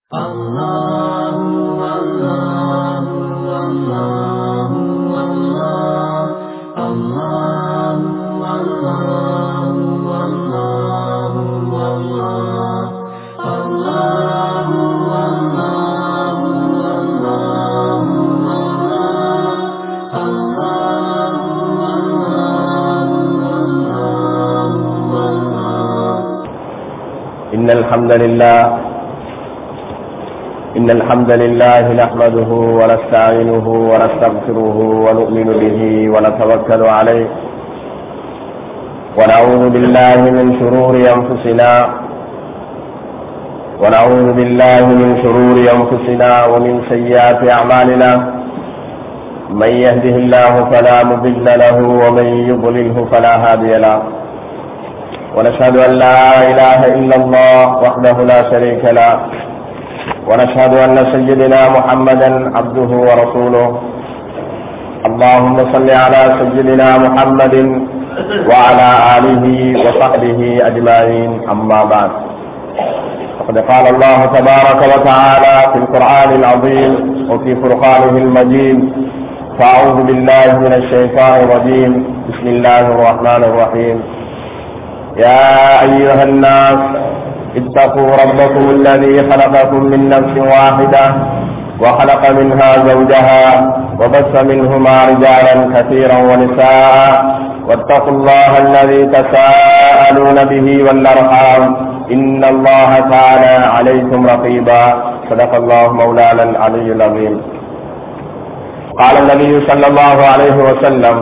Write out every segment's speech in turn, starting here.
إن الحمد لله إن الحمد لله نحمده ونستعينه ونستغفره ونؤمن به ونتوكل عليه ونعوذ بالله من شرور أنفسنا ونعوذ بالله من شرور أنفسنا ومن سيئات أعمالنا من يهده الله فلا مضل له ومن يضلله فلا هادي له ونشهد أن لا إله إلا الله وحده لا شريك له ونشهد أن سيدنا محمدا عبده ورسوله اللهم صل على سيدنا محمد وعلى آله وصحبه أجمعين أما بعد فقد قال الله تبارك وتعالى في القرآن العظيم وفي فرقانه المجيد فأعوذ بالله من الشيطان الرجيم بسم الله الرحمن الرحيم يا أيها الناس اتقوا ربكم الذي خلقكم من نفس واحدة وخلق منها زوجها وبث منهما رجالا كثيرا ونساء واتقوا الله الذي تساءلون به والأرحام إن الله كان عليكم رقيبا صدق الله مولانا العلي العظيم قال النبي صلى الله عليه وسلم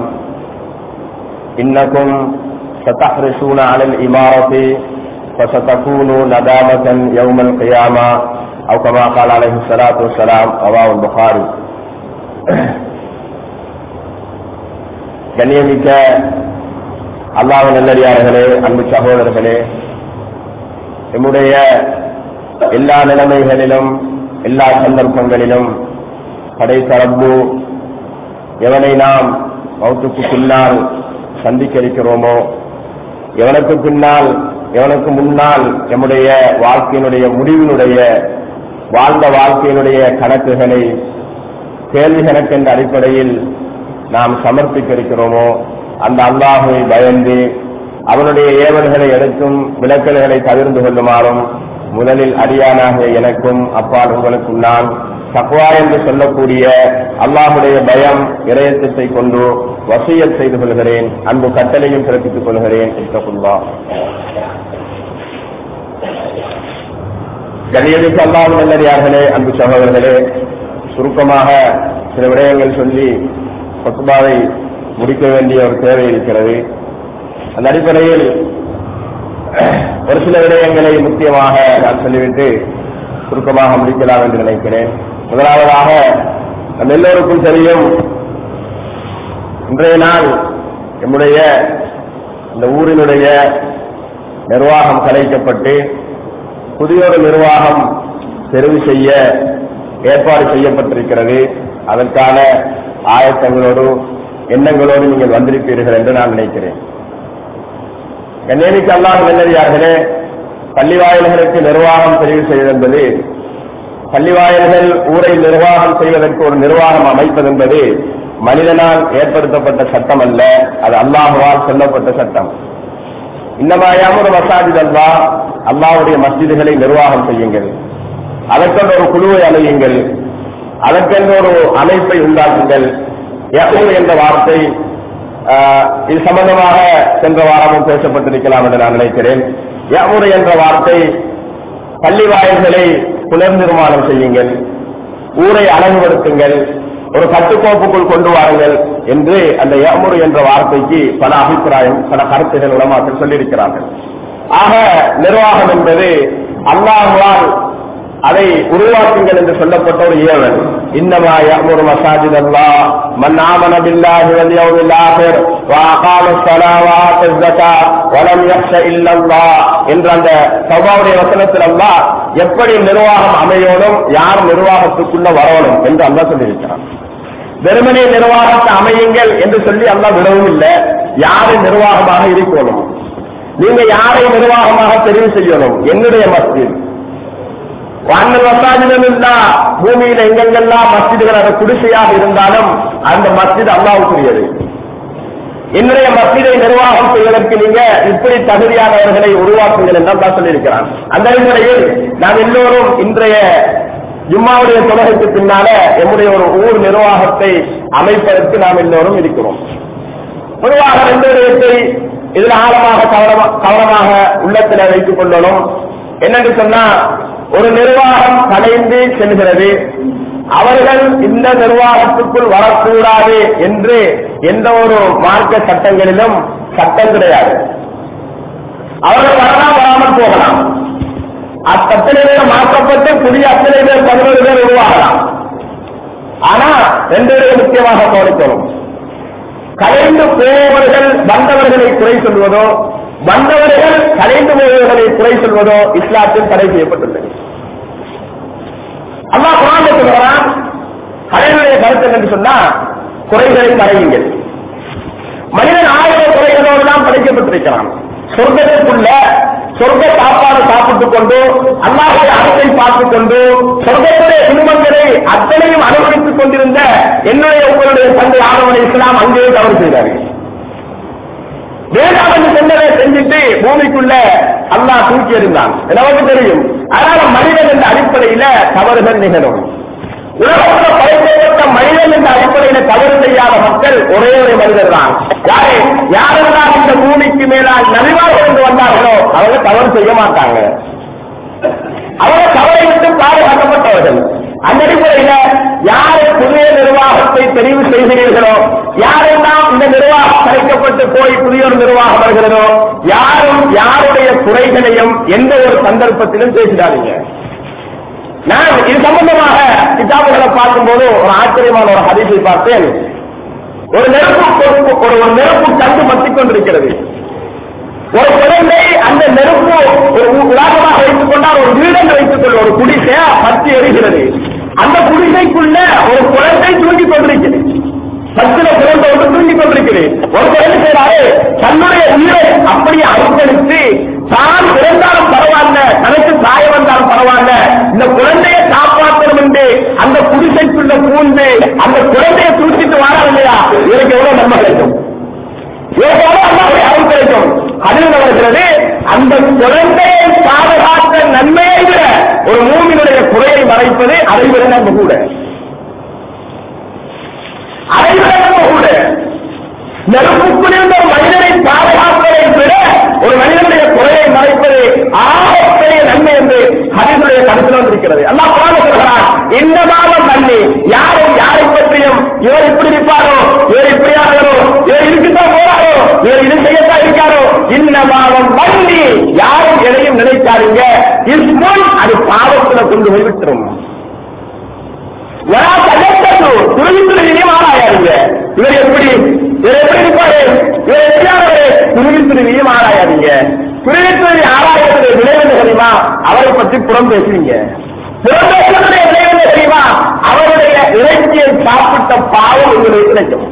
إنكم ستحرصون على الإمارة فستكون ندامة يوم القيامة أو كما قال عليه الصلاة والسلام رواه البخاري கண்ணியமிக்க அல்லாஹ் நல்லடியார்களே அன்பு சகோதரர்களே நம்முடைய எல்லா நிலைமைகளிலும் எல்லா சந்தர்ப்பங்களிலும் படைத்தரப்பு எவனை நாம் மௌத்துக்கு பின்னால் சந்திக்க இருக்கிறோமோ எவனுக்கு பின்னால் எவனுக்கு முன்னால் நம்முடைய வாழ்க்கையினுடைய முடிவினுடைய வாழ்ந்த வாழ்க்கையினுடைய கணக்குகளை கேள்வி கணக்கென்ற அடிப்படையில் நாம் சமர்ப்பிக்க இருக்கிறோமோ அந்த அல்லாஹை பயந்து அவனுடைய ஏவல்களை எடுத்தும் விளக்கல்களை தவிர்ந்து கொள்ளுமாறும் முதலில் அடியானாக எனக்கும் அப்பால் உங்களுக்கும் நான் தக்வா என்று சொல்லக்கூடிய அல்லாஹுடைய பயம் இறையத்தை கொண்டு வசியல் செய்து கொள்கிறேன் அன்பு கட்டளையும் பிறப்பித்துக் கொள்கிறேன் இத்தகுல்லா கணியமிக்க அல்லாஹ் நல்லடியார்களே அன்பு சகோதரர்களே சுருக்கமாக சில விடயங்கள் சொல்லி கொத்துபாவை முடிக்க வேண்டிய ஒரு தேவை இருக்கிறது அந்த அடிப்படையில் ஒரு சில விடயங்களை முக்கியமாக நான் சொல்லிவிட்டு சுருக்கமாக முடிக்கலாம் என்று நினைக்கிறேன் முதலாவதாக நம்ம எல்லோருக்கும் தெரியும் இன்றைய நாள் நம்முடைய இந்த ஊரினுடைய நிர்வாகம் கலைக்கப்பட்டு புதியொரு நிர்வாகம் தெரிவு செய்ய ஏற்பாடு செய்யப்பட்டிருக்கிறது அதற்கான ஆயத்தங்களோடு எண்ணங்களோடு நீங்கள் வந்திருப்பீர்கள் என்று நான் நினைக்கிறேன் கண்ணியமிக்க அல்லாஹ் நல்லடியார்களே பள்ளி வாயில்களுக்கு நிர்வாகம் தெரிவு செய்வதென்பது பள்ளி வாயில்கள் ஊரை நிர்வாகம் செய்வதற்கு ஒரு நிர்வாகம் அமைப்பது என்பது மனிதனால் ஏற்படுத்தப்பட்ட சட்டம் அல்ல அது அல்லாஹுவால் சொல்லப்பட்ட சட்டம் இன்னமாயாம மசாஜித் அல்லா அல்லாவுடைய மஸ்ஜிதுகளை நிர்வாகம் செய்யுங்கள் அதற்கென்ற ஒரு குழுவை அமையுங்கள் அதற்கென்ற ஒரு அமைப்பை உண்டாக்குங்கள் யகூல் என்ற வார்த்தை இது சம்பந்தமாக சென்ற வாரமும் பேசப்பட்டிருக்கலாம் என்று நான் நினைக்கிறேன் யமுரு என்ற வார்த்தை பள்ளி வாயில்களை புனர் நிர்மாணம் செய்யுங்கள் ஊரை அழகுபடுத்துங்கள் ஒரு கட்டுக்கோப்புக்குள் கொண்டு வாருங்கள் என்று அந்த யமுரு என்ற வார்த்தைக்கு பல அபிப்பிராயம் பல கருத்துகள் உலமாக்கள் சொல்லியிருக்கிறார்கள் ஆக நிர்வாகம் என்பது அல்லாஹால் அதை உருவாக்குங்கள் என்று சொல்லப்பட்ட ஒரு ஏவல் இன்னமா யமுரு மசாஜித் அல்லா மன் ஆமன பில்லாஹி வல் யௌமில் ஆகிர் வ அகாம ஸலா வ ஆத்த ஸக்கா வ லம் யக்ஷ இல்லல்லாஹ் என்ற அந்த தௌபாவுடைய வசனத்தில் அல்லாஹ் எப்படி நிர்வாகம் அமையணும் யார் நிர்வாகத்துக்குள்ள வரணும் என்று அல்லாஹ் சொல்லியிருக்கிறான் வெறுமனே நிர்வாகத்தை அமையுங்கள் என்று சொல்லி அல்லாஹ் விடவும் இல்லை யாரு நிர்வாகமாக இருக்கணும் நீங்க யாரை நிர்வாகமாக தெரிவு செய்யணும் என்னுடைய மஸ்ஜித் வானல் வசாஜிலா பூமியில எங்கெங்கெல்லாம் மஸ்ஜிதுகள் அது குடிசையாக இருந்தாலும் அந்த மஸ்ஜித் அல்லாவுக்குரியது இன்றைய மஸ்ஜிதை நிர்வாகம் செய்வதற்கு நீங்க இப்படி தகுதியானவர்களை உருவாக்குங்கள் என்று தான் சொல்லியிருக்கிறான் அந்த அடிப்படையில் நாம் எல்லோரும் இன்றைய ஜும்மாவுடைய தொலகைக்கு பின்னால எம்முடைய ஒரு ஊர் நிர்வாகத்தை அமைப்பதற்கு நாம் எல்லோரும் இருக்கிறோம் பொதுவாக ரெண்டு விடயத்தை இதில் ஆழமாக கவனமா- கவனமாக உள்ளத்தில் வைத்துக் கொள்ளணும் என்னென்று சொன்னா ஒரு நிர்வாகம் கலைந்து செல்கிறது அவர்கள் இந்த நிர்வாகத்துக்குள் வரக்கூடாது என்று எந்த ஒரு மார்க்க சட்டங்களிலும் சட்டம் கிடையாது அவர்கள் வரலாம் வராமல் போகலாம் அத்தனை பேர் மாற்றப்பட்டு புதிய அத்தனை பேர் பதினோரு பேர் உருவாகலாம் ஆனா ரெண்டு பேரும் முக்கியமாக கவனிக்கணும் கலைந்து போபவர்கள் வந்தவர்களை குறை சொல்வதோ வந்தவர்கள் கலைந்து போபவர்களை குறை சொல்வதோ இஸ்லாத்தில் தடை செய்யப்பட்டுள்ளது அல்லாஹ் குரான் சொல்கிறான் கலைஞருடைய கருத்து என்று சொன்னா குறைகளை கரையுங்கள் மனிதன் ஆயிரம் குறைகளோடு தான் படைக்கப்பட்டிருக்கிறான் சொர்க்கத்திற்குள்ள சொர்க்க சாப்பாடு சாப்பிட்டுக் கொண்டு அல்லாஹுடைய அரசை பார்த்துக் கொண்டு சொர்க்கத்துடைய குடும்பங்களை அத்தனையும் அனுபவித்துக் கொண்டிருந்த என்னுடைய உங்களுடைய தந்தை ஆதவன் இஸ்லாம் அங்கேயே தவறு செய்தார்கள் வேண்டாம் என்று சொன்னதை செஞ்சுட்டு பூமிக்குள்ள அல்லாஹ் தூக்கி எறிந்தான் நமக்கு தெரியும் அதனால மனிதன் என்ற அடிப்படையில தவறுகள் நிகழும் உலகத்தில் படைக்கப்பட்ட மனிதன் என்ற அடிப்படையில தவறு செய்யாத மக்கள் ஒரே ஒரு மனிதர் தான் யாரு யாரெல்லாம் இந்த பூமிக்கு மேலால் நலிவாக கொண்டு வந்தார்களோ அவங்க தவறு செய்ய மாட்டாங்க அவங்க தவறை விட்டு பாதுகாக்கப்பட்டவர்கள் அந்த அடிப்படையில யாரு புதிய நிர்வாகத்தை தெரிவு செய்கிறீர்களோ யாரெல்லாம் இந்த நிர்வாகம் கலைக்கப்பட்டு போய் புதிய ஒரு நிர்வாகம் வருகிறதோ யாரும் யாருடைய குறைகளையும் எந்த ஒரு சந்தர்ப்பத்திலும் பேசிடாதீங்க நான் இது சம்பந்தமாக கிதாபுகளை பார்க்கும்போது ஒரு ஆச்சரியமான ஒரு ஹதீஸை பார்த்தேன் ஒரு நெருப்பு பொறுப்பு ஒரு ஒரு நெருப்பு கண்டு மத்திக் கொண்டிருக்கிறது ஒரு குழந்தை அந்த நெருப்பு ஒரு உ- உதாரணமாக வைத்துக் கொண்டால் ஒரு வீடென்று வைத்துக் கொள்ள ஒரு குடிசை பற்றி எரிகிறது அந்த குடிசைக்குள்ள ஒரு குழந்தை தூங்கிக் கொண்டிருக்கிறது பத்துல குழந்தை ஒன்று தூங்கிக் கொண்டிருக்கிறது ஒரு குழந்தை செய்யறாரு தன்னுடைய உயிரை அப்படியே அர்ப்பணித்து தான் இறந்தாலும் பரவாயில்ல தனக்கு காய வந்தாலும் பரவாயில்ல இந்த குழந்தையை காப்பாற்றணும் என்று அந்த குடிசைக்குள்ள பூந்து அந்த குழந்தையை தூக்கிட்டு வாரா இல்லையா இவருக்கு எவ்வளவு நன்மை கிடைக்கும் ஏதாவது அல்லாவுடைய அருள் கிடைக்கும் அதில் வருகிறது அந்த குழந்தையை பாதுகாத்த நன்மையை விட ஒரு மூமினுடைய குறையை மறைப்பது அதை விட நம்ம கூட அதை விட நம்ம கூட நெருப்புக்குள் இருந்த ஒரு மனிதனை பாதுகாப்பதை விட ஒரு மனிதனுடைய குறையை மறைப்பது ஆகப்பெரிய நன்மை என்று ஹதீஸுடைய கருத்தில் வந்திருக்கிறது அல்லாஹ் குரான் சொல்கிறான் இந்த மாதம் நன்மை யாரும் யாரை பற்றியும் இவர் இப்படி இருப்பாரோ இவர் இப்படி ஆகிறாரோ இவர் இருக்குதான் போறாரோ இவர் இது செய்யத்தான் இருக்காரோ இந்த மாதம் நன்றி யாரும் எதையும் நினைக்காதீங்க இஸ்முன் அது பாவத்துல கொண்டு போய் விட்டுரும் வரா தகத்தது துருவி துருவினே மாறாயாருங்க இவர் எப்படி இவர் எப்படி இருப்பாரு இவர் எப்படியானவரு துருவி துருவியும் ஆராயாதீங்க துருவி துருவி ஆராயக்கூடிய விளைவு தெரியுமா அவரை பற்றி புறம் பேசுவீங்க புறம் பேசுவதுடைய விளைவு தெரியுமா அவருடைய இறைச்சியை சாப்பிட்ட பாவம் உங்களுக்கு கிடைக்கும்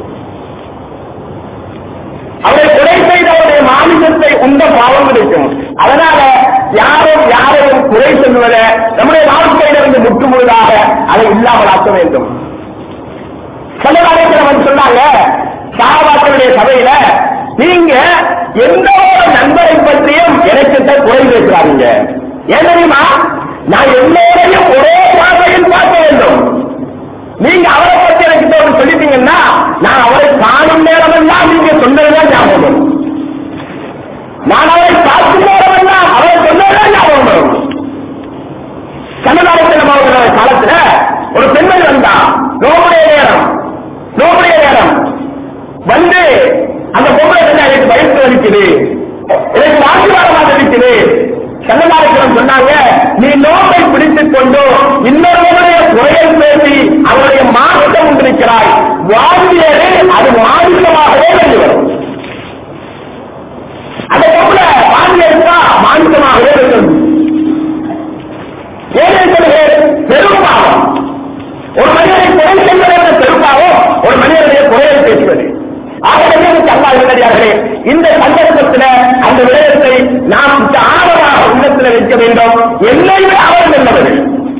அவரை கொலை செய்தவருடைய மாமிசத்தை உண்ட பாவம் கிடைக்கும் அதனால யாரும் யாரையும் குறை சொல்வத நம்முடைய வாழ்க்கையிலிருந்து முற்றுமுழுதாக அதை இல்லாமல் ஆக்க வேண்டும் சொல்லலாளர்கள் சொன்னாங்க சாபாக்களுடைய சபையில நீங்க எந்த ஒரு நண்பரை பற்றியும் எனக்கு குறை பேசுறாதீங்க ஏன் தெரியுமா நான் எல்லோரையும் ஒரே பார்வையில் பார்க்க வேண்டும் நீங்க அவரை பத்தி எனக்கு ஒன்று சொல்லிட்டீங்கன்னா நான் அவரை காணும் நேரமெல்லாம் நீங்க சொன்னதுதான் ஞாபகம் வரும். நான் அவரை பார்க்கும் நேரமெல்லாம் அவரை சொன்னதுதான் ஞாபகம் வரும் கண்ணதாசனம் அவர்களோட காலத்துல ஒரு பெண்மணி வந்தா நோபுடைய நேரம் நோபுடைய நேரம் வந்து அந்த பொம்பளை என்ன எனக்கு வயசு வலிக்குது எனக்கு ஆசீர்வாதமாக இருக்குது கண்ணதாசனம் சொன்னாங்க நீ நோம்பை பிடித்துக் கொண்டு இன்னொருவருடைய குறையை பேசி அவருடைய மாற்றத்தை கொண்டிருக்கிறாய் வாழ்வியது அது மாநிலமாகவே வெளியே வரும் அந்த பொம்பளை வாங்கி எடுத்தா மாநிலமாகவே வேண்டும் ஏழைகளுக்கு பெரும்பாலும் ஒரு மனிதனை குறை செய்வது என்ற பெரும்பாலும் ஒரு மனிதனுடைய குறையை பேசுவது ஆகவே அல்லா இருக்கிறார்களே இந்த சந்தர்ப்பத்தில் அந்த விடயத்தை நாம் ஆழமாக உள்ளத்தில் வைக்க வேண்டும் என்னை விட அவர் நல்லவர்கள்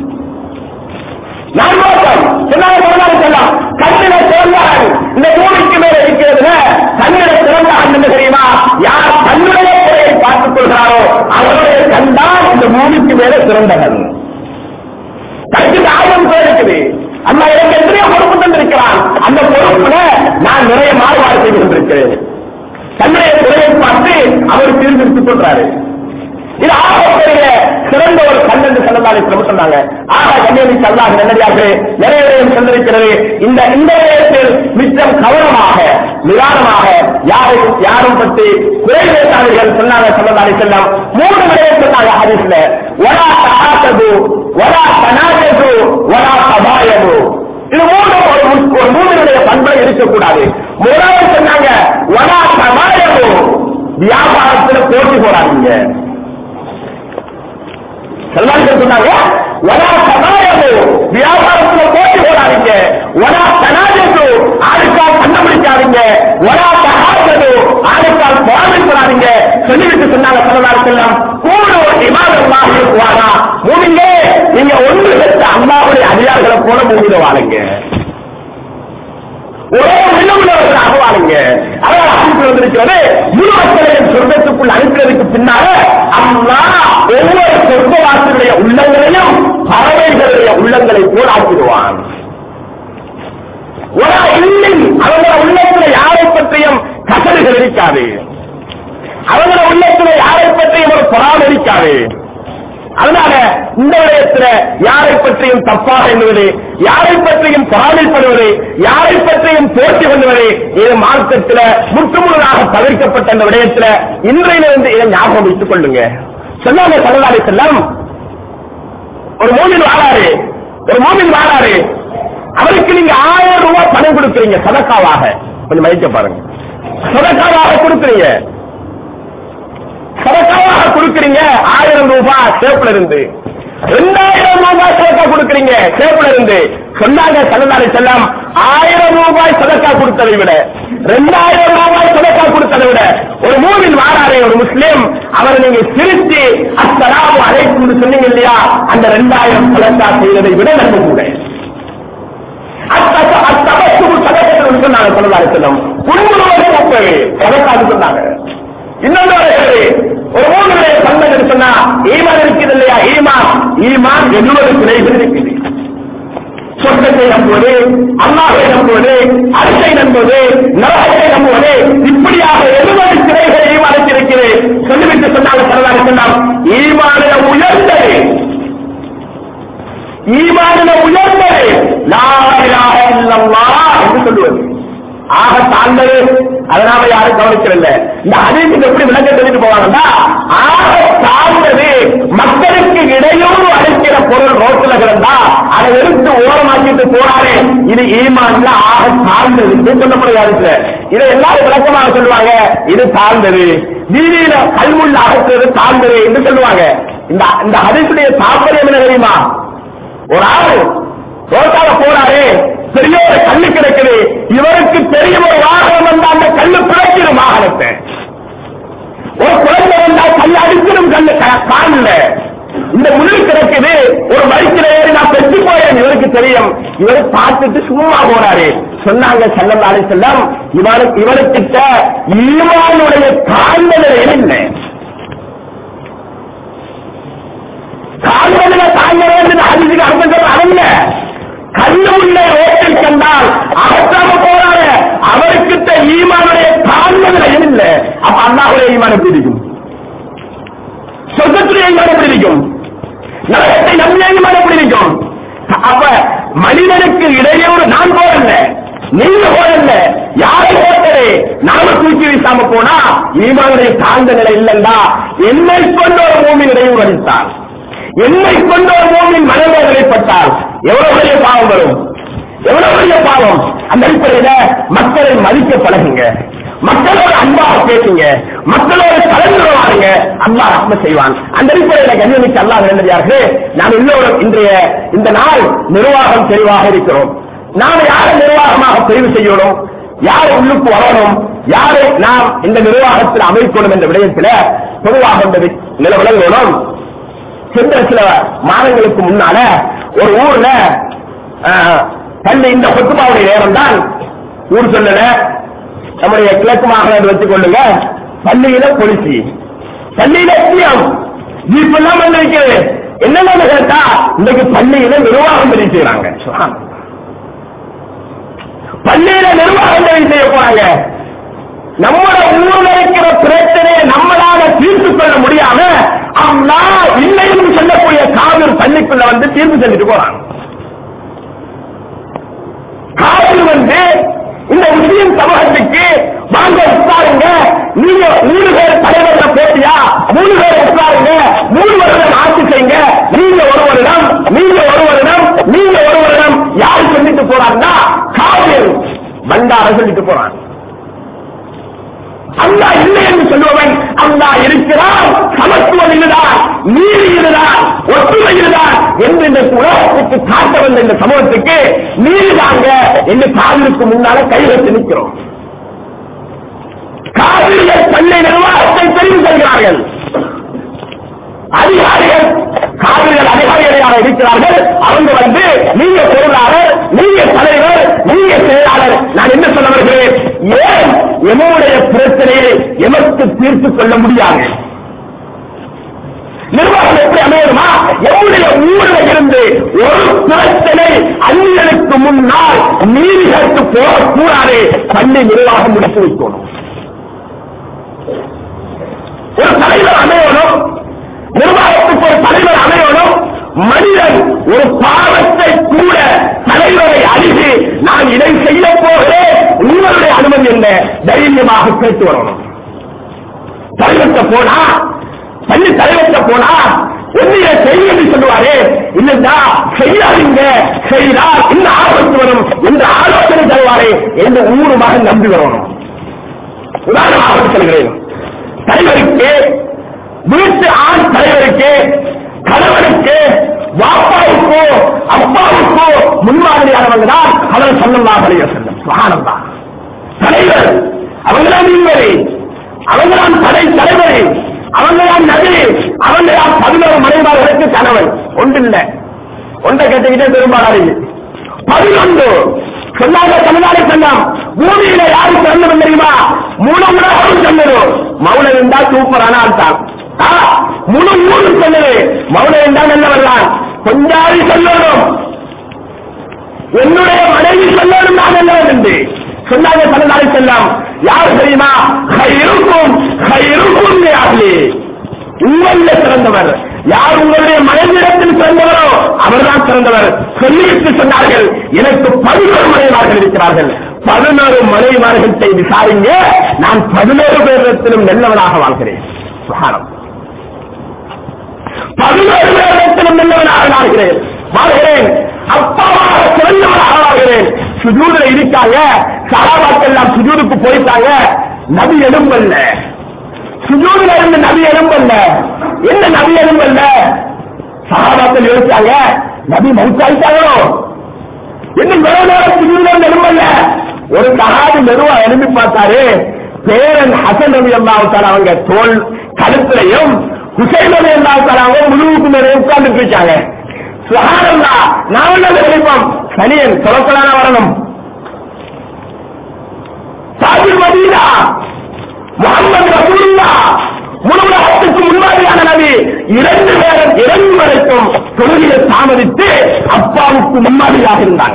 தனக்கு ஆயிரம் பேர் இருக்குது அம்மா எனக்கு எத்தனையோ பொறுப்பு தந்திருக்கிறான் அந்த பொறுப்புல நான் நிறைய மாறுபாடு செய்து கொண்டிருக்கிறேன் தன்னுடைய துறையை பார்த்து அவர் தீர்ந்தெடுத்துக் கொள்றாரு இது ஆகப்பெரிய சிறந்த ஒரு கண் என்று சொல்லலாலே சிரமம் சொன்னாங்க ஆக கண்ணியமிக்கு அல்லாஹ் நல்லடியாக நிறைய விடயம் சென்றிருக்கிறது இந்த இந்த விடயத்தில் மிச்சம் கவனமாக நிதானமாக யாரும் யாரும் பற்றி குறை பேசாதீர்கள் சொன்னாங்க சொல்லலாலே செல்லம் மூணு விடயம் சொன்னாங்க ஹதீஸ்ல ஒலா தகாசது ஒலா தனாஜது ஒலா சபாயது இது மூணு ஒரு மு- ஒரு மூணுடைய பண்பை இருக்கக்கூடாது மூணாவது சொன்னாங்க ஒலா சபாயது வியாபாரத்தில் போட்டி போடாதீங்க செல்வார்கள் சொன்னாங்க ஒலா சமாயமோ வியாபாரத்துல போட்டி போடாதீங்க ஒலா தனாஜோ ஆளுக்கால் கண்டுபிடிக்காதீங்க ஒலா தகாசதோ ஆளுக்கால் பொறாமைப்படாதீங்க சொல்லிவிட்டு சொன்னாங்க சொல்லலாம் செல்லம் கூடு இமாதமாக இருக்குவானா மூவிங்க நீங்க ஒன்று பெற்ற அம்மாவுடைய அதிகாரிகளை போல மூவில வாழுங்க ஒரே உள்ளவர்களாக வாழுங்க அதான் அறிவிப்பு வந்திருக்கிறது முழு மக்களையும் சொர்க்கத்துக்குள் அனுப்பினதுக்கு பின்னால அம்மா ஒவ்வொரு சொர்க்கவாசிகளுடைய உள்ளங்களையும் பறவைகளுடைய உள்ளங்களை போல் ஆக்கிடுவான் ஒரு இல்லை அவங்க உள்ளத்துல யாரை பற்றியும் கசடுகள் இருக்காது அவங்க உள்ளத்துல யாரை பற்றியும் ஒரு பொறாமை இருக்காது அதனால இந்த விடயத்துல யாரை பற்றியும் தப்பாக எண்ணுவது யாரை பற்றியும் பொறாமைப்படுவது யாரை பற்றியும் போட்டி பண்ணுவது இது மார்க்கத்தில் முற்றுமுழுதாக தவிர்க்கப்பட்ட இந்த விடயத்துல இன்றையிலிருந்து இதை ஞாபகம் வைத்துக் கொள்ளுங்க சொல்லாம சொல்லலாரி செல்லம் ஒரு மூமின் வாழாரு ஒரு மூமின் வாழாரு அவருக்கு நீங்க ஆயிரம் ரூபாய் பணம் கொடுக்குறீங்க சதக்காவாக கொஞ்சம் மதிக்க பாருங்க சதக்காவாக கொடுக்குறீங்க சதக்காவாக கொடுக்குறீங்க ஆயிரம் ரூபாய் சேப்புல இருந்து ரெண்டாயிரம் ரூபாய் சதக்கா கொடுக்குறீங்க சேப்புல இருந்து சொன்னாங்க சல்லல்லாஹு செல்லம் ஆயிரம் ரூபாய் சதக்கா கொடுத்ததை விட ரெண்டாயிரம் ரூபாய் சதக்கா கொடுத்ததை விட ஒரு மூவின் வாராரே ஒரு முஸ்லீம் அவர் நீங்க சிரிச்சு அஸ்ஸலாமு அலைக்கும் சொன்னீங்க இல்லையா அந்த ரெண்டாயிரம் சதக்கா செய்வதை விட நன்மை கூட அத்தக- அத்தபசும் சதக்கத்தில் சொன்னாங்க சொல்லலாறு செல்லம் குடும்பம் கூப்பவே சதக்கான்னு சொன்னாங்க இன்னொன்று வருகிறது ஒரு மூணு விடைய பங்கன்னு சொன்னா ஈமான் இருக்குது இல்லையா ஈமான் ஈமான் எழுபது பிழைகள் இருக்குது சொர்க்கத்தை நம்புவது அல்லாஹை நம்புவது அரசை நம்புவது நரகத்தை நம்புவது இப்படியாக எழுபது சிறைகளை ஈமானுக்கு இருக்கிறது சொல்லிவிட்டு சொன்னாங்க சரதாரி சொன்னால் ஈமானில உயர்ந்தது ஈமானில உயர்ந்தது லா இலாஹ இல்லல்லாஹ் என்று சொல்லுவது ஆக தாழ்ந்தது அதனால யாரும் கவனிக்கிறல்ல இந்த அதிகம் எப்படி விளக்க சொல்லிட்டு போவாங்கன்னா ஆக தாழ்ந்தது மக்களுக்கு இடையூறு அளிக்கிற பொருள் ரோட்டில் கிடந்தா அதை எடுத்து ஓரமாக்கிட்டு போறாரே இது ஈமான்ல ஆக தாழ்ந்தது என்று சொல்லப்படுகிறது இதை எல்லாரும் விளக்கமாக சொல்லுவாங்க இது தாழ்ந்தது வீதியில கல்முள்ள அகற்றுறது தாழ்ந்தது என்று சொல்லுவாங்க இந்த இந்த ஹதீஸுடைய தாற்பயம் என்ன தெரியுமா ஒரு ஆள் ரோட்டால போறாரு பெரிய ஒரு கல்லு கிடக்குது இவருக்கு பெரிய ஒரு வாகனம் வந்தா அந்த கல்லு பிழைக்கிடும் வாகனத்தை ஒரு குழந்தை வந்தா கல்லு அடிச்சிடும் கல்லு க- கால்ல இந்த முள் கிடக்குது ஒரு பைக்கில் ஏறி நான் பெற்று போயேன் இவருக்கு தெரியும் இவர் பார்த்துட்டு சும்மா போறாரு சொன்னாங்க செல்லம் செல்லம் இவனுக்கு இவனுக்கிட்ட ஈமானுடைய தாழ்ந்த என்ன கால்வதில தாங்க வேண்டும் அதுக்கு அர்த்தம் சொல்ற அதல்ல கண்ணு உள்ள ஓட்டல் கண்டால் அகற்றாம போறாரு அவருக்கிட்ட ஈமானுடைய தாழ்வதில் இல்லை அப்ப அல்லாஹுடைய ஈமான் எப்படி இருக்கும் சொர்க்கத்துடைய ஈமான் எப்படி இருக்கும் நரகத்தை நம்பிய ஈமான் எப்படி இருக்கும் அப்ப மனிதனுக்கு இடையூறு நான் போறல நீங்க போறல யாரை போட்டது நாம தூக்கி வீசாம போனா ஈமானுடைய தாழ்ந்த நிலை இல்லைண்டா என்னை கொண்டு ஒரு பூமி இடையூறு அளித்தார் என்னை கொண்டு ஒரு பூமியின் மனவேதனைப்பட்டால் எவ்வளவு பெரிய பாவம் வரும் எவ்வளவு பெரிய பாவம் அந்த அடிப்படையில மக்களை மதிக்க பழகுங்க மக்களோட அன்பாக பேசுங்க மக்களோட கலந்து வாருங்க அல்லாஹ் ரஹ்ம செய்வான் அந்த அடிப்படையில கண்ணியமிக்க அல்லாஹ் வேண்டியார்களே நாம் எல்லோரும் இன்றைய இந்த நாள் நிர்வாகம் தெளிவாக இருக்கிறோம் நாம் யாரை நிர்வாகமாக தெரிவு செய்யணும் யாரை உள்ளுக்கு வரணும் யாரை நாம் இந்த நிர்வாகத்தில் அமைக்கணும் என்ற விடயத்தில் பொதுவாக இந்த நில விளங்கணும் சென்ற சில மாதங்களுக்கு முன்னால ஒரு ஊர்ல ஆஹ், தன்னை இந்த கொத்துமாவுடைய நேரம் தான் ஊர் சொல்லல நம்முடைய கிழக்கு மாகாணம் வச்சுக் கொள்ளுங்க பள்ளியில பொலிசி பள்ளியில எஸ்பிஎம் ஜீப் எல்லாம் வந்திருக்கிறது என்னென்ன கேட்டா இன்னைக்கு ஒரு பள்ளியில நிர்வாகம் தெரிவு செய்யறாங்க சுப்ஹானல்லாஹ். பள்ளியில நிர்வாகம் தெரிவு செய்ய போறாங்க நம்மளோட ஊர்ல இருக்கிற பிரச்சனையை நம்மளால தீர்த்து கொள்ள முடியாம அம்மா இல்லைன்னு சொல்லக்கூடிய காவிரி பள்ளிக்குள்ள வந்து தீர்ப்பு செஞ்சுட்டு போறாங்க காவிரி வந்து இந்த முஸ்லிம் சமூகத்துக்கு வாங்க உட்காருங்க நீங்க மூணு பேர் தலைவர்ல போட்டியா மூணு பேர் உட்காருங்க மூணு வருடம் ஆட்சி செய்யுங்க நீங்க ஒரு வருடம் நீங்க ஒரு வருடம் நீங்க ஒரு வருடம் யார் சொல்லிட்டு போறாங்கன்னா காவிரி பண்டார சொல்லிட்டு போறாங்க அல்லா இல்லை என்று சொல்லுவவன் அல்லா இருக்கிறான் சமத்துவம் இதுதான் நீதி இதுதான் ஒற்றுமை இதுதான் என்று இந்த உலகத்துக்கு காட்ட வந்த இந்த சமூகத்துக்கு நீதி தாங்க என்று காவிற்கு முன்னால கைவச்சு நிற்கிறோம் காவிரிகள் பள்ளி நிர்வாகத்தை தெரிவு செய்கிறார்கள் அதிகாரிகள் காவிரிகள் அதிகாரிகளாக இருக்கிறார்கள் அவங்க வந்து நீங்க பொருளாளர் நீங்க தலைவர் நீங்க செயலாளர் நான் என்ன சொல்ல வருகிறேன் ஏன் எம்முடைய பிரச்சனையை எமக்கு தீர்த்து கொள்ள முடியாது நிர்வாகம் எப்படி அமையணுமா எம்முடைய ஊரில் இருந்து ஒரு பிரச்சனை அந்நியனுக்கு முன்னால் நீதிகளுக்கு போகக்கூடாது பள்ளி நிர்வாகம் முடித்து வைக்கணும் ஒரு தலைவர் அமையணும் நிர்வாகத்துக்கு ஒரு தலைவர் அமையணும் மனிதன் ஒரு பாவத்தை கூட தலைவரை அணுகி நான் இதை செய்ய போகிறேன் உங்களுடைய அனுமதி என்ன தைரியமாக கேட்டு வரணும் தலைவர்கிட்ட போனா பள்ளி தலைவர்கிட்ட போனா ஒன்றிய செய்ய சொல்லுவாரு இல்லைன்னா செய்யாதீங்க செய்தால் இந்த ஆபத்து வரும் என்று ஆலோசனை தருவாரே என்று ஊருமாக நம்பி வரணும் உதாரணமாக சொல்கிறேன் தலைவருக்கு வீட்டு ஆண் தலைவருக்கு கணவனுக்கு வாப்பாவுக்கோ அப்பாவுக்கோ முன்மாதிரியானவங்க தான் அவர் சொல்லலாம் தலைவர் செல்லும் சுகானந்தா தலைவர் அவங்கதான் நீங்களே அவங்கதான் தலை தலைவர் அவங்கதான் நபி அவங்கதான் பதினோரு மனைவார்களுக்கு கணவன் ஒன்றில்ல ஒன்றை கேட்டுக்கிட்டே பெரும்பாலாக பதினொன்று சொன்னாங்க தமிழ்நாடு சொன்னாம் பூமியில யாரு சொன்னது தெரியுமா முழு உலகம் சொன்னது மௌனம் இருந்தா சூப்பரான ஆள் தான் ஆ, முழு ஊரு சொன்னது மௌனம் இருந்தா நல்லவர்தான் கொஞ்சாதி சொல்லணும் என்னுடைய மனைவி சொல்லணும் நான் நல்லவன் என்று சொன்னாங்க தமிழ்நாடு செல்லாம் யார் தெரியுமா இருக்கும் இருக்கும் யாருலே உங்கள சிறந்தவர் யார் உங்களுடைய மனைவிடத்தில் சிறந்தவரோ அவர்தான் சிறந்தவர் சொல்லிவிட்டு சொன்னார்கள் எனக்கு பதினோரு மனைவிமார்கள் இருக்கிறார்கள் பதினோரு மனைவிமார்கள்த்தை விசாரிங்க நான் பதினோரு பேரிடத்திலும் நல்லவனாக வாழ்கிறேன் சுகாரம் பதினோரு பேரிடத்திலும் நல்லவனாக வாழ்கிறேன் வாழ்கிறேன் அப்பாவாக சிறந்தவனாக வாழ்கிறேன் சுஜூதுல இருக்காங்க சகாபாக்கள் எல்லாம் சுஜூதுக்கு போயிட்டாங்க நபி எலும்பல்ல சுஜூதுல இருந்து நபி எலும்பல்ல என்ன நபி எலும்பல்ல சகாபாக்கள் யோசிச்சாங்க நபி மவுத்தாயிட்டாங்களோ இன்னும் வெறும் நேரம் சுஜூதுல இருந்து எலும்பல்ல ஒரு சகாபி மெதுவா எழுப்பி பார்த்தாரு பேரன் ஹசன் ரவி அல்லாவுத்தால அவங்க தோல் கழுத்துலையும் ஹுசைன் ரவி அல்லாவுத்தால அவங்க முழுவுக்கு மேலே உட்கார்ந்து இருக்காங்க சுகானந்தா நான் என்ன நினைப்போம் சனியன் சொல்லக்கலான வரணும் சாஜில் மதீனா முகமது ரசூலுல்லா முழு உலகத்துக்கு முன்மாதிரியான நபி இரண்டு பேரும் இறங்கு வரைக்கும் தொழுகையை தாமதித்து அப்பாவுக்கு முன்மாதிரியாக இருந்தாங்க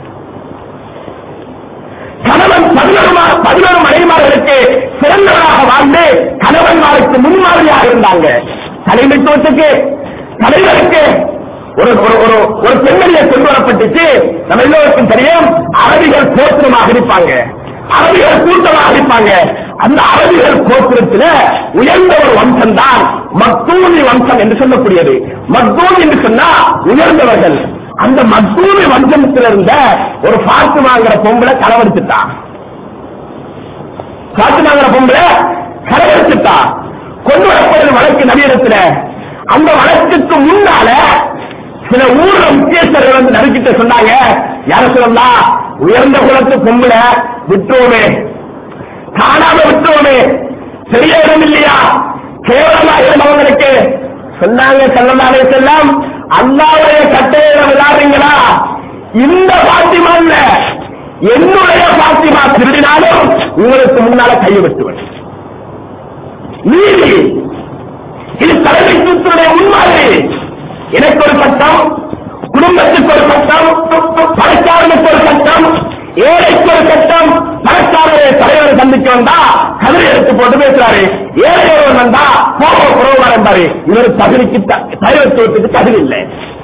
கணவன் பதினொரு மா- பதினொரு மனைவிமார்களுக்கு சிறந்தவராக வாழ்ந்து கணவன்மாருக்கு முன்மாதிரியாக இருந்தாங்க தலைமைத்துவத்துக்கு தலைவருக்கு ஒரு ஒரு ஒரு ஒரு பெண்மணியை கொண்டு வரப்பட்டுச்சு நம்ம எல்லோருக்கும் தெரியும் அரபிகள் கோத்திரமாக இருப்பாங்க அரபிகள் கூட்டமாக இருப்பாங்க அந்த அரபிகள் கோத்திரத்துல உயர்ந்த ஒரு வம்சம் தான் மக்தூனி வம்சம் என்று சொல்லக்கூடியது மக்தூன் என்று சொன்னா உயர்ந்தவர்கள் அந்த மக்தூனி வம்சத்தில் இருந்த ஒரு பாத்துமாங்கிற பொம்பளை கலவரிச்சுட்டா பாத்துமாங்கிற பொம்பளை கலவரிச்சுட்டா கொண்டு வரப்படுற வழக்கு நவீனத்துல அந்த வழக்குக்கு முன்னால சில ஊர்ல முக்கியஸ்தர்கள் வந்து நறுக்கிட்ட சொன்னாங்க யார சொல்லலாம் உயர்ந்த குலத்து பொம்பளை விட்டுருவோமே காணாம விட்டுருவோமே பெரிய இடம் இல்லையா கேவலமா இருந்தவங்களுக்கு சொன்னாங்க செல்லமாலே செல்லம் அல்லாவுடைய கட்டையில விளையாடுறீங்களா இந்த பாத்திமா இல்ல என்னுடைய பாத்திமா திருடினாலும் உங்களுக்கு முன்னால கையை வெட்டுவேன் நீதி இது தலைமைத்துவத்துடைய முன்மாதிரி எனக்கு ஒரு சட்டம் பணக்காரனுக்கு ஒரு கட்டம் ஏழைக்கு ஒரு கட்டம் பணக்காரரை தலைவரை சந்திச்சு வந்தா கதிரை எடுத்து போட்டு பேசுறாரு ஏழை ஒருவன் வந்தா போக புறவர் என்பாரு இவர் தகுதிக்கு த- தலைவத்துவத்துக்கு தகுதி இல்லை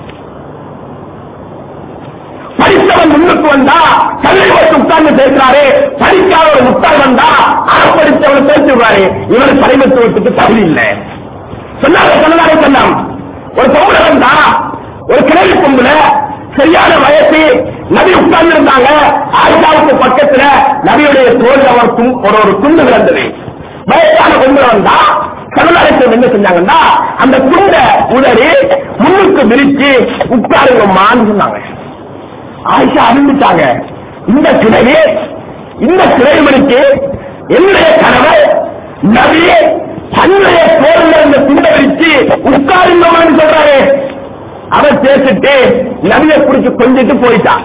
படித்தவன் முன்னுக்கு வந்தா கல்வி வச்சு உட்கார்ந்து பேசுறாரு படிக்காத ஒரு முட்டாள் வந்தா அறப்படித்தவன் பேசுறாரு இவர் தலைமைத்துவத்துக்கு தகுதி இல்லை சொன்னாங்க சொன்னதாக சொன்னான் ஒரு பொம்பளை வந்தா ஒரு கிழவி பொம்பளை சரியான வயசு நபி உட்கார்ந்து இருந்தாங்க ஆயிஷாவுக்கு பக்கத்துல நபியுடைய தோல் அவர் தும்- ஒரு ஒரு துண்டு கிடந்தது வயசான பொம்பளை வந்தா சமுதாயத்தில் என்ன செஞ்சாங்கன்னா அந்த துண்டை உதறி முன்னுக்கு விரிச்சு உட்காருங்கம்மான்னு சொன்னாங்க ஆயிஷா அறிந்துட்டாங்க இந்த கிழவி இந்த கிழவனுக்கு என்னுடைய கணவர் நபியே தன்னுடைய தோல்ல இந்த துண்டை விரிச்சு உட்காருங்கம்மான்னு சொல்றாரு அவர் பேசிட்டு நபியை குடிச்சு கொஞ்சிட்டு போயிட்டான்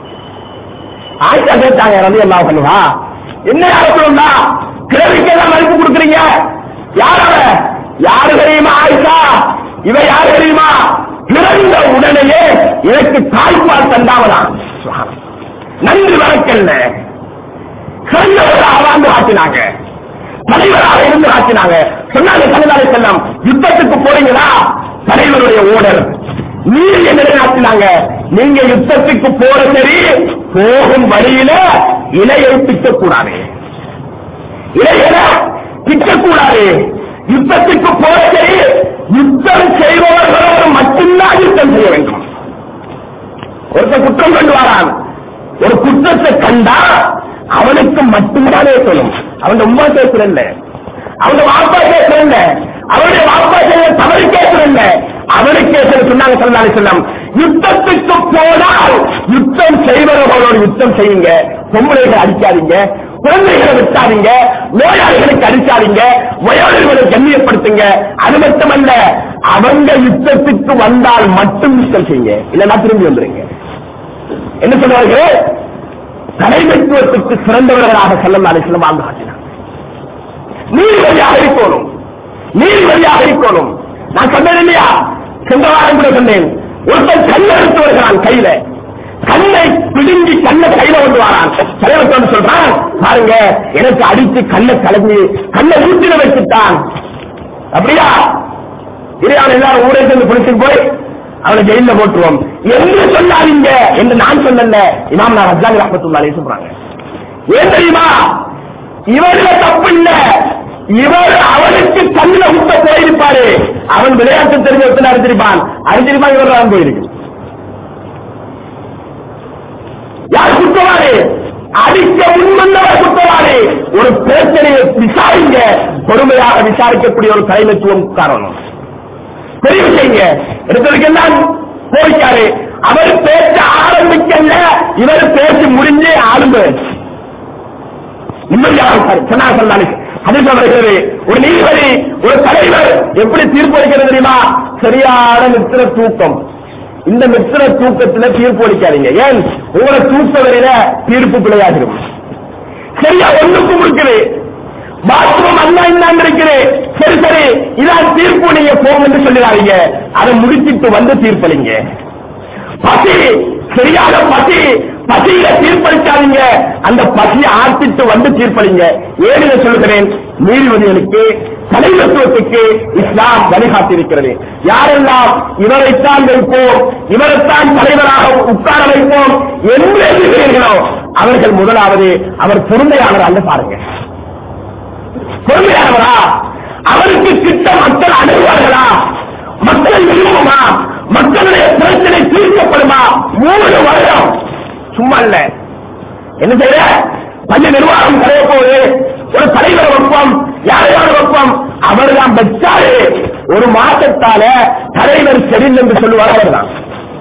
ஆயிஷா கேட்டாங்க ரவி எல்லாம் பண்ணுவா என்ன யாருக்குள்ளா கிழவிக்கு எல்லாம் மதிப்பு கொடுக்குறீங்க யார் அவ யாரு தெரியுமா ஆயிஷா இவ யாரு தெரியுமா பிறந்த உடனேயே எனக்கு தாய்ப்பால் தந்தாவதான் நன்றி வணக்கல்ல சிறந்தவராக வாழ்ந்து ஆற்றினாங்க தலைவராக இருந்து ஆற்றினாங்க சொன்னாங்க தலைவரை செல்லம் யுத்தத்துக்கு போறீங்களா தலைவருடைய ஓடர் நீர் என்ன ஆற்றினாங்க நீங்க யுத்தத்துக்கு போற சரி போகும் வழியில இலையை பிக்கக்கூடாது இலையில பிக்கக்கூடாது யுத்தத்துக்கு போற சரி யுத்தம் செய்பவர்களோடு மட்டும்தான் யுத்தம் செய்ய வேண்டும் ஒருத்தன் குற்றம் கொண்டு வரான் ஒரு குற்றத்தை கண்டா அவனுக்கு மட்டும்தானே சொல்லும் அவன் ரொம்ப பேசுறல்ல அவன் வாப்பா பேசுறல்ல அவனுடைய வாப்பா செய்ய தவறு கேட்கிறல்ல அவனுக்கு பேசுறது சொன்னாங்க சொல்லாலே செல்லம் யுத்தத்துக்கு போனால் யுத்தம் செய்வர்களோடு யுத்தம் செய்யுங்க பொம்பளைகளை அடிக்காதீங்க குழந்தைகளை விட்டாதீங்க நோயாளிகளுக்கு அடிக்காதீங்க வயோதிகளை கண்ணியப்படுத்துங்க அது மட்டுமல்ல அவங்க யுத்தத்துக்கு வந்தால் மட்டும் யுத்தம் செய்யுங்க இல்லைன்னா திரும்பி வந்துருங்க என்ன சொல்றார்கள் தலைமைத்துவத்துக்கு சிறந்தவர்களாக செல்லம் அலிஸ்லம் வாழ்ந்து காட்டினார் நீதிபதியாக இருக்கணும் நீதிபதியாக இருக்கணும் நான் சொன்னேன் இல்லையா சென்ற வாரம் கூட சொன்னேன் ஒருத்தன் கண்ணை எடுத்து வருகிறான் கையில கண்ணை பிடுங்கி கண்ணை கையில கொண்டு வரான் தலைவர் வந்து சொல்றான் பாருங்க எனக்கு அடித்து கண்ணை கலந்து கண்ணை ஊட்டில வச்சுட்டான் அப்படியா இதை அவன் எல்லாரும் ஊரே சேர்ந்து பிடிச்சிட்டு போய் அவனை ஜெயில போட்டுருவோம் என்று சொல்லாதீங்க என்று நான் சொல்லல இமாம் நான் ஹஜ்ஜாங்க ரஹமத்துல்லாலே சொல்றாங்க ஏன் தெரியுமா இவருல தப்பு இல்ல இவர் அவனுக்கு கண்ணில உத்த போயிருப்பாரு அவன் விளையாட்டு தெரிஞ்ச ஒருத்தன் அறிஞ்சிருப்பான் அறிஞ்சிருப்பான் இவர் தான் போயிருக்கு யார் குற்றவாளி அடிக்க முன்வந்தவர் குற்றவாளி ஒரு பிரச்சனையை விசாரிங்க பொறுமையாக விசாரிக்கக்கூடிய ஒரு தலைமைத்துவம் காரணம் தெரிவு செய்யுங்க எடுத்ததுக்கு எல்லாம் போய்க்காரு அவர் பேச ஆரம்பிக்கல இவர் பேசி முடிஞ்சு ஆரம்பு இன்னும் யாரும் சார் சொன்னா சொன்னாலே அது வருகிறது ஒரு நீதிபதி ஒரு தலைவர் எப்படி தீர்ப்பு அளிக்கிறது தெரியுமா சரியான மித்திர தூக்கம் இந்த மித்திர தூக்கத்துல தீர்ப்பு அளிக்காதீங்க ஏன் உங்களை தூக்க வரையில தீர்ப்பு பிழையாகிடும் சரியா ஒண்ணுக்கும் இருக்குது பாத்ரூம் அண்ணா இன்னான்னு இருக்குது சரி சரி இதான் தீர்ப்பு நீங்க போங்க என்று சொல்லிடாதீங்க அதை முடிச்சிட்டு வந்து தீர்ப்பளிங்க பசி சரியான பசி பசியில தீர்ப்பளிக்காதீங்க அந்த பசியை ஆர்த்திட்டு வந்து தீர்ப்பளிங்க ஏன் இதை சொல்கிறேன் நீதிபதிகளுக்கு தலைமைத்துவத்துக்கு இஸ்லாம் வழிகாட்டியிருக்கிறது யாரெல்லாம் இவரைத்தான் வைப்போம் இவரைத்தான் தலைவராக உட்கார வைப்போம் என்று எண்ணுகிறீர்களோ அவர்கள் முதலாவது அவர் பொறுமையாளர் அல்ல பாருங்க பொறுமையானவரா அவருக்கு கிட்ட மக்கள் அணுகுவார்களா மக்கள் விரும்புமா மக்களுடைய பிரச்சனை தீர்க்கப்படுமா மூணு வருடம் சும்மா இல்ல என்ன செய்யற பஞ்ச நிர்வாகம் கரைய போகுது ஒரு தலைவர் வைப்போம் யாரையான வைப்போம் அவர் தான் வச்சாரு ஒரு மாசத்தால தலைவர் சரியில்லை என்று சொல்லுவார் அவர் தான்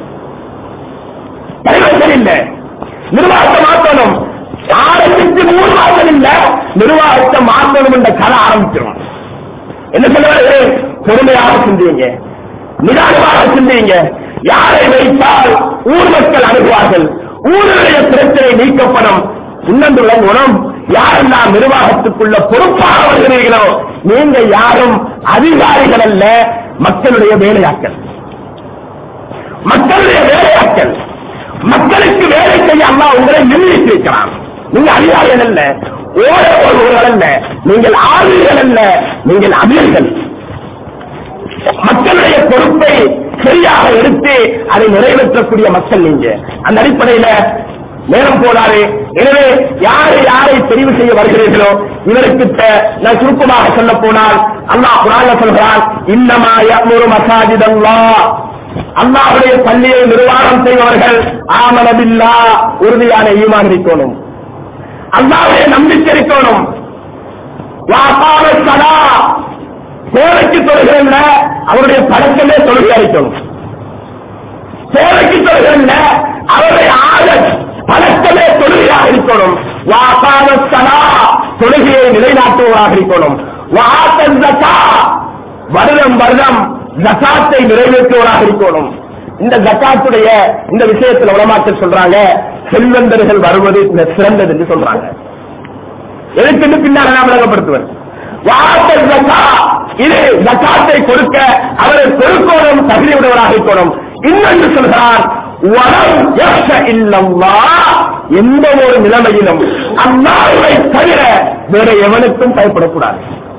தலைவர் சரியில்லை நிர்வாகத்தை மாற்றணும் ஆரம்பிச்சு மூணு மாசம் இல்ல நிர்வாகத்தை மாற்றணும் என்ற கதை ஆரம்பிச்சிடும் என்ன சொல்லுவாரு பொறுமையாக சிந்திங்க நிதானமாக சிந்திங்க யாரை வைத்தால் ஊர் மக்கள் அணுகுவார்கள் ஊருடைய பிரச்சனை நீக்கப்படும் இன்னொன்று குணம் யாரெல்லாம் நிர்வாகத்துக்குள்ள பொறுப்பாக வருகிறீர்களோ நீங்க யாரும் அதிகாரிகள் அல்ல மக்களுடைய வேலையாக்கள் மக்களுடைய வேலையாக்கள் மக்களுக்கு வேலை செய்ய அல்லாஹ் உங்களை நிர்ணயித்து வைக்கிறான் நீங்க அதிகாரிகள் அல்ல ஓட ஒருவர்கள் அல்ல நீங்கள் ஆளுநர்கள் அல்ல நீங்கள் அமீர்கள் மக்களுடைய பொறுப்பை சரியாக எடுத்து அதை நிறைவேற்றக்கூடிய மக்கள் நீங்க அந்த அடிப்படையில நேரம் போதாது எனவே யாரை யாரை தெரிவு செய்ய வருகிறீர்களோ இவருக்கிட்ட நான் சுருக்கமாக சொல்ல போனால் அல்லாஹ் குரான்ல சொல்கிறான் இன்னமா யமுரு மசாஜிதல்லா அல்லாஹ்வுடைய பள்ளியை நிர்வாகம் செய்பவர்கள் ஆமனபில்லா உறுதியான ஈமான் இருக்கணும் அல்லாஹ்வுடைய நம்பிக்கை இருக்கணும் வாசான சதா சேவைக்கு தொழுகிறல்ல அவருடைய பழக்கமே தொழுகை அளிக்கணும் சேவைக்கு தொழுகிறல்ல அவருடைய ஆதத் பழக்கமே தொழுகையாக இருக்கணும் வாசான சதா தொழுகையை நிலைநாட்டுவதாக இருக்கணும் வாசல் ஜக்கா வருடம் வருடம் ஜக்காத்தை நிறைவேற்றுவதாக இருக்கணும் இந்த ஜக்காத்துடைய இந்த விஷயத்தில் உலமாக்கள் சொல்றாங்க செல்வந்தர்கள் வருவது இந்த சிறந்தது என்று சொல்றாங்க எதுக்கு பின்னால் நான் விளங்கப்படுத்துவேன் வாசல் ஜக்கா இது ஜக்காத்தை கொடுக்க அவரை கொடுக்கணும் தகுதியுடையவராக இருக்கணும் இன்னொன்று சொல்கிறார் வரம் யக்ஷ இல்லல்லா எந்த ஒரு நிலைமையிலும் அல்லாஹ்வை தவிர வேற எவனுக்கும் பயப்படக்கூடாது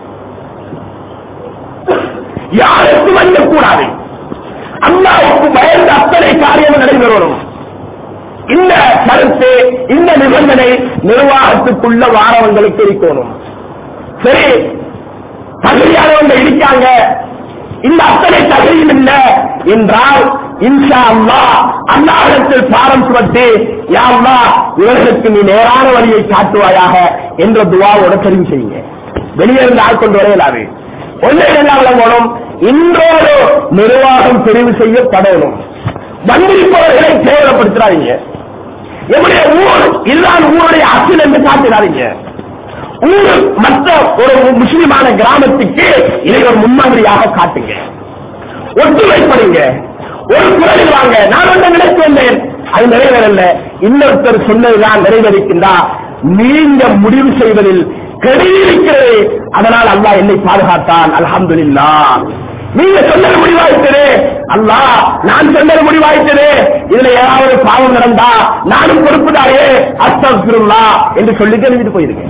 யாருக்கும் அஞ்சக்கூடாது அல்லாவுக்கு பயந்த அத்தனை காரியம் நடைபெறணும் இந்த கருத்து இந்த நிபந்தனை நிர்வாகத்துக்குள்ள வாரவங்களுக்கு இருக்கணும் சரி தகுதியானவங்க இருக்காங்க இந்த அத்தனை தகுதியும் இல்ல என்றால் இன்ஷா அல்லா அல்லாஹத்தில் பாரம் சுமத்தி யா அல்லாஹ் இவர்களுக்கு நீ நேரான வழியை காட்டுவாயாக என்ற துவாவோட தெரிவு செய்யுங்க வெளியே இருந்து ஆள் கொண்டு வரையலாது ஒன்றை எல்லாம் விளங்கணும் இன்றோடு நிர்வாகம் தெரிவு செய்யப்படணும் வந்திருப்பவர்களை கேவலப்படுத்துறாதீங்க என்னுடைய ஊர் இதுதான் ஊருடைய அசில் என்று காட்டிடாதீங்க ஊர் மற்ற ஒரு முஸ்லிமான கிராமத்துக்கு இதை ஒரு முன்மாதிரியாக காட்டுங்க ஒத்துழைப்படுங்க ஒரு குரலில் வாங்க நான் ஒன்றை நினைத்து வந்தேன் அது நிறைவேறல இன்னொருத்தர் சொன்னதுதான் நிறைவேறிக்கின்றா நீங்க முடிவு செய்வதில் கெடுதி இருக்கிறது அதனால் அல்லாஹ் என்னை பாதுகாத்தான் அல்ஹம்துலில்லாஹ் நீங்க சொன்னது முடிவாயிட்டது அல்லாஹ் நான் சொன்னது முடிவாயிட்டது இதுல ஏதாவது பாவம் நடந்தா நானும் பொறுப்புதாயே அஸ்தகுருல்லா என்று சொல்லி எழுதிட்டு போயிருக்கேன்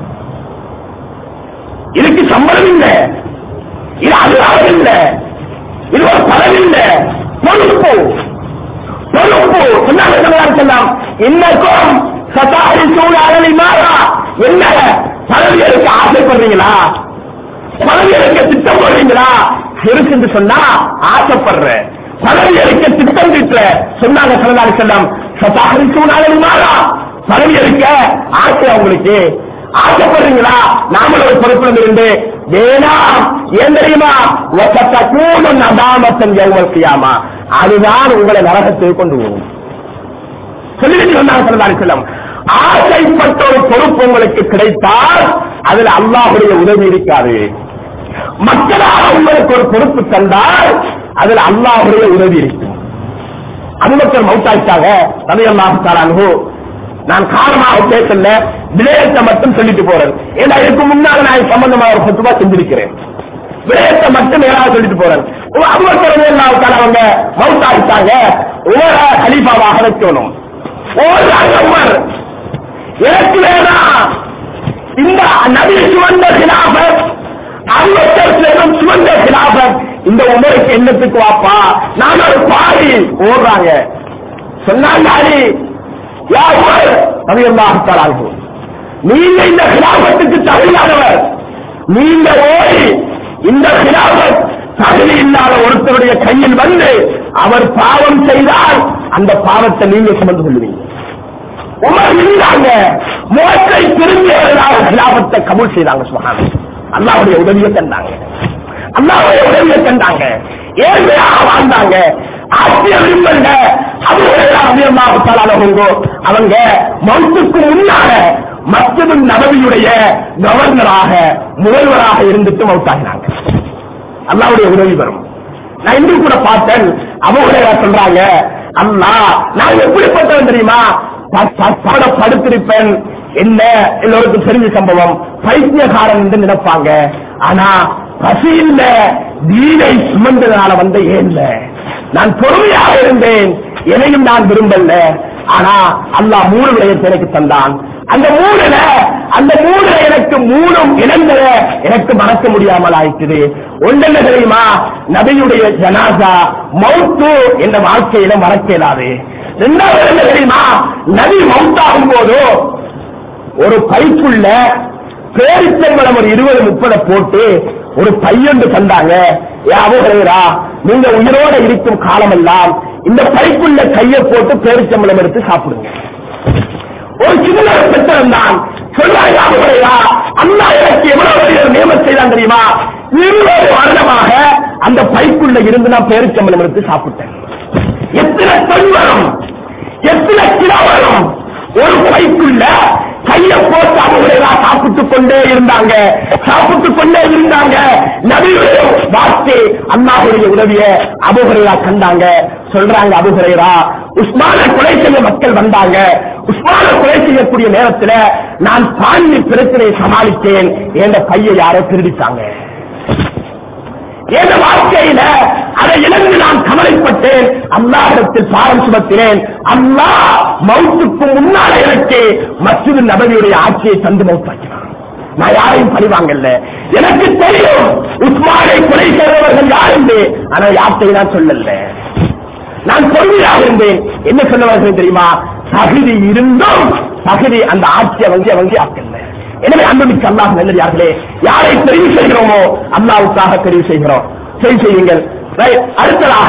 இதுக்கு சம்பளம் இல்ல இது அதிகாரம் இல்ல இது ஒரு பதவி இல்ல பொறுப்பு பொறுப்பு சொன்னாங்க சொல்லலாம் சொல்லாம் இன்னக்கும் சதாரி சூழலை மாறா என்ன பதவி எடுக்க ஆசைப்படுறீங்களா பதவி எடுக்க திட்டம் போடுறீங்களா பெருசு என்று சொன்னா ஆசைப்படுற பதவி எடுக்க திட்டம் திட்ட சொன்னாங்க சொல்லலாம் செல்லம் சதாரி சூழலை மாறா பதவி எடுக்க ஆசை அவங்களுக்கு ஆசைப்படுறீங்களா நாமளும் ஒரு பொறுப்புல இருந்து வேணாம் ஏன் தெரியுமா கூடு நதாமத்தன் எவ்வளவு அதுதான் உங்களை நரகத்தை கொண்டு போகும் சொல்லிட்டு சொன்னாங்க சொல்லலாம் செல்லம் ஆசைப்பட்ட ஒரு பொறுப்பு உங்களுக்கு கிடைத்தால் அதுல அல்லாஹுடைய உதவி இருக்காது மக்களாக உங்களுக்கு ஒரு பொறுப்பு தந்தால் அதுல அல்லாஹுடைய உதவி இருக்கும் அபுபக்கர் மௌத்தாச்சாக ரதையல்லாஹு நான் காரணமாக பேசல விடயத்தை மட்டும் சொல்லிட்டு போறேன் ஏன்னா இதுக்கு முன்னால நான் சம்பந்தமா ஒரு சொத்துவா செஞ்சிருக்கிறேன் விடயத்தை மட்டும் ஏதாவது சொல்லிட்டு போறேன் அபுபக்கர் ரதையல்லாஹு அவங்க மௌத்தாச்சாங்க உமர கலீஃபாவாக வைக்கணும் ஓடுறாங்க உமர் எனக்கு வேணாம் இந்த நபி சுமந்த கிலாபத் அறுபத்தேழு சுமந்த கிலாபத் இந்த உமருக்கு என்னத்துக்கு வாப்பா நான் ஒரு பாடி ஓடுறாங்க சொன்னாங்க அலி யா உமர் ரலியல்லாஹு நீங்க இந்த கிலாபத்துக்கு தகுதியானவர் நீங்க ஓடி இந்த கிலாபத் தகுதி இல்லாத ஒருத்தருடைய கையில் வந்து அவர் பாவம் செய்தால் அந்த பாவத்தை நீங்க சுமந்து கொள்வீங்க உமர் இருந்தாங்க மோசை திரும்பியவர்களாக கிலாபத்தை கபூல் செய்தாங்க சுகாமி அல்லாவுடைய உதவியை தந்தாங்க அல்லாவுடைய உதவியை தந்தாங்க ஏழ்மையாக வாழ்ந்தாங்க ஆட்சியர் விரும்பல அவங்க அவங்க மௌத்துக்கு முன்னால மற்றதும் நபவியுடைய கவர்னராக முதல்வராக இருந்துட்டு மௌத்தாகினாங்க அல்லாவுடைய உதவி வரும் நான் இன்று கூட பார்த்தேன் அவங்க சொல்றாங்க அண்ணா நான் எப்படிப்பட்டவன் தெரியுமா படுத்திருப்பேன் என்ன எல்லோருக்கும் தெரிஞ்ச சம்பவம் பைத்தியகாரன் என்று நினைப்பாங்க ஆனா பசி இல்ல தீனை சுமந்ததால வந்த ஏன்ல நான் பொறுமையாக இருந்தேன் எதையும் நான் விரும்பல ஆனா அல்லாஹ் மூணு விடயத்தை எனக்கு தந்தான் அந்த மூணுல அந்த மூணுல எனக்கு மூணும் இழந்தத எனக்கு மறக்க முடியாமல் ஆயிட்டுது ஒன்றென்ன தெரியுமா நபியுடைய ஜனாசா மௌத்து என்ற வாழ்க்கையில மறக்க இயலாது ரெண்டாவது என்ன தெரியுமா நபி மௌத்தாகும் போதோ ஒரு பைக்குள்ள பேரிச்சம்பளம் ஒரு இருபது முப்பதை போட்டு ஒரு பையொன்று தந்தாங்க யாவோரா நீங்க உயிரோட இருக்கும் காலமெல்லாம் இந்த பைக்குள்ள கையை போட்டு பேரிச்சம்பளம் எடுத்து சாப்பிடுங்க ஒரு சின்ன பெற்றவன் தான் சொல்றாங்க யாவோரா அண்ணா எனக்கு எவ்வளவு பெரிய நியமனம் செய்தான் தெரியுமா இருபது வருடமாக அந்த பைக்குள்ள இருந்து நான் பேரிச்சம்பளம் எடுத்து சாப்பிட்டேன் எத்தனை தொன் வரும் எத்தனை கிலோ வரும் ஒரு பைக்குள்ள கைய போட்டு அவங்களா சாப்பிட்டுக் கொண்டே இருந்தாங்க சாப்பிட்டுக் கொண்டே இருந்தாங்க நபியுடைய வார்த்தை அண்ணாவுடைய உதவிய அபுஹரையா கண்டாங்க சொல்றாங்க அபுஹரைரா உஸ்மான கொலை செய்ய மக்கள் வந்தாங்க உஸ்மான கொலை செய்யக்கூடிய நேரத்துல நான் பாண்டி பிரச்சனையை சமாளித்தேன் என்ற பையை யாரோ திருடிட்டாங்க என் வாழ்க்கையில அதை இழந்து நான் கவலைப்பட்டேன் அல்லாஹிடத்தில் பாரம் சுமத்தினேன் அல்லாஹ் மவுத்துக்கு முன்னால எனக்கு மற்றொரு நபதியுடைய ஆட்சியை தந்து மவுத்தாக்கினான் நான் யாரையும் பழிவாங்கல்ல எனக்கு தெரியும் உஸ்மானை கொலை செய்தவர்கள் யார் என்று ஆனா யார்கிட்டையும் நான் சொல்லல நான் பொறுமையாக இருந்தேன் என்ன சொல்ல வருகிறேன் தெரியுமா தகுதி இருந்தும் தகுதி அந்த ஆட்சியை வங்கி வங்கி ஆக்கல்ல எனவே அன்புமிக்க அல்லாஹ் நல்லதார்களே யாரை தெரிவு செய்கிறோமோ அல்லாவுக்காக தெரிவு செய்கிறோம் சரி செய்யுங்கள் Right. அடுத்ததாக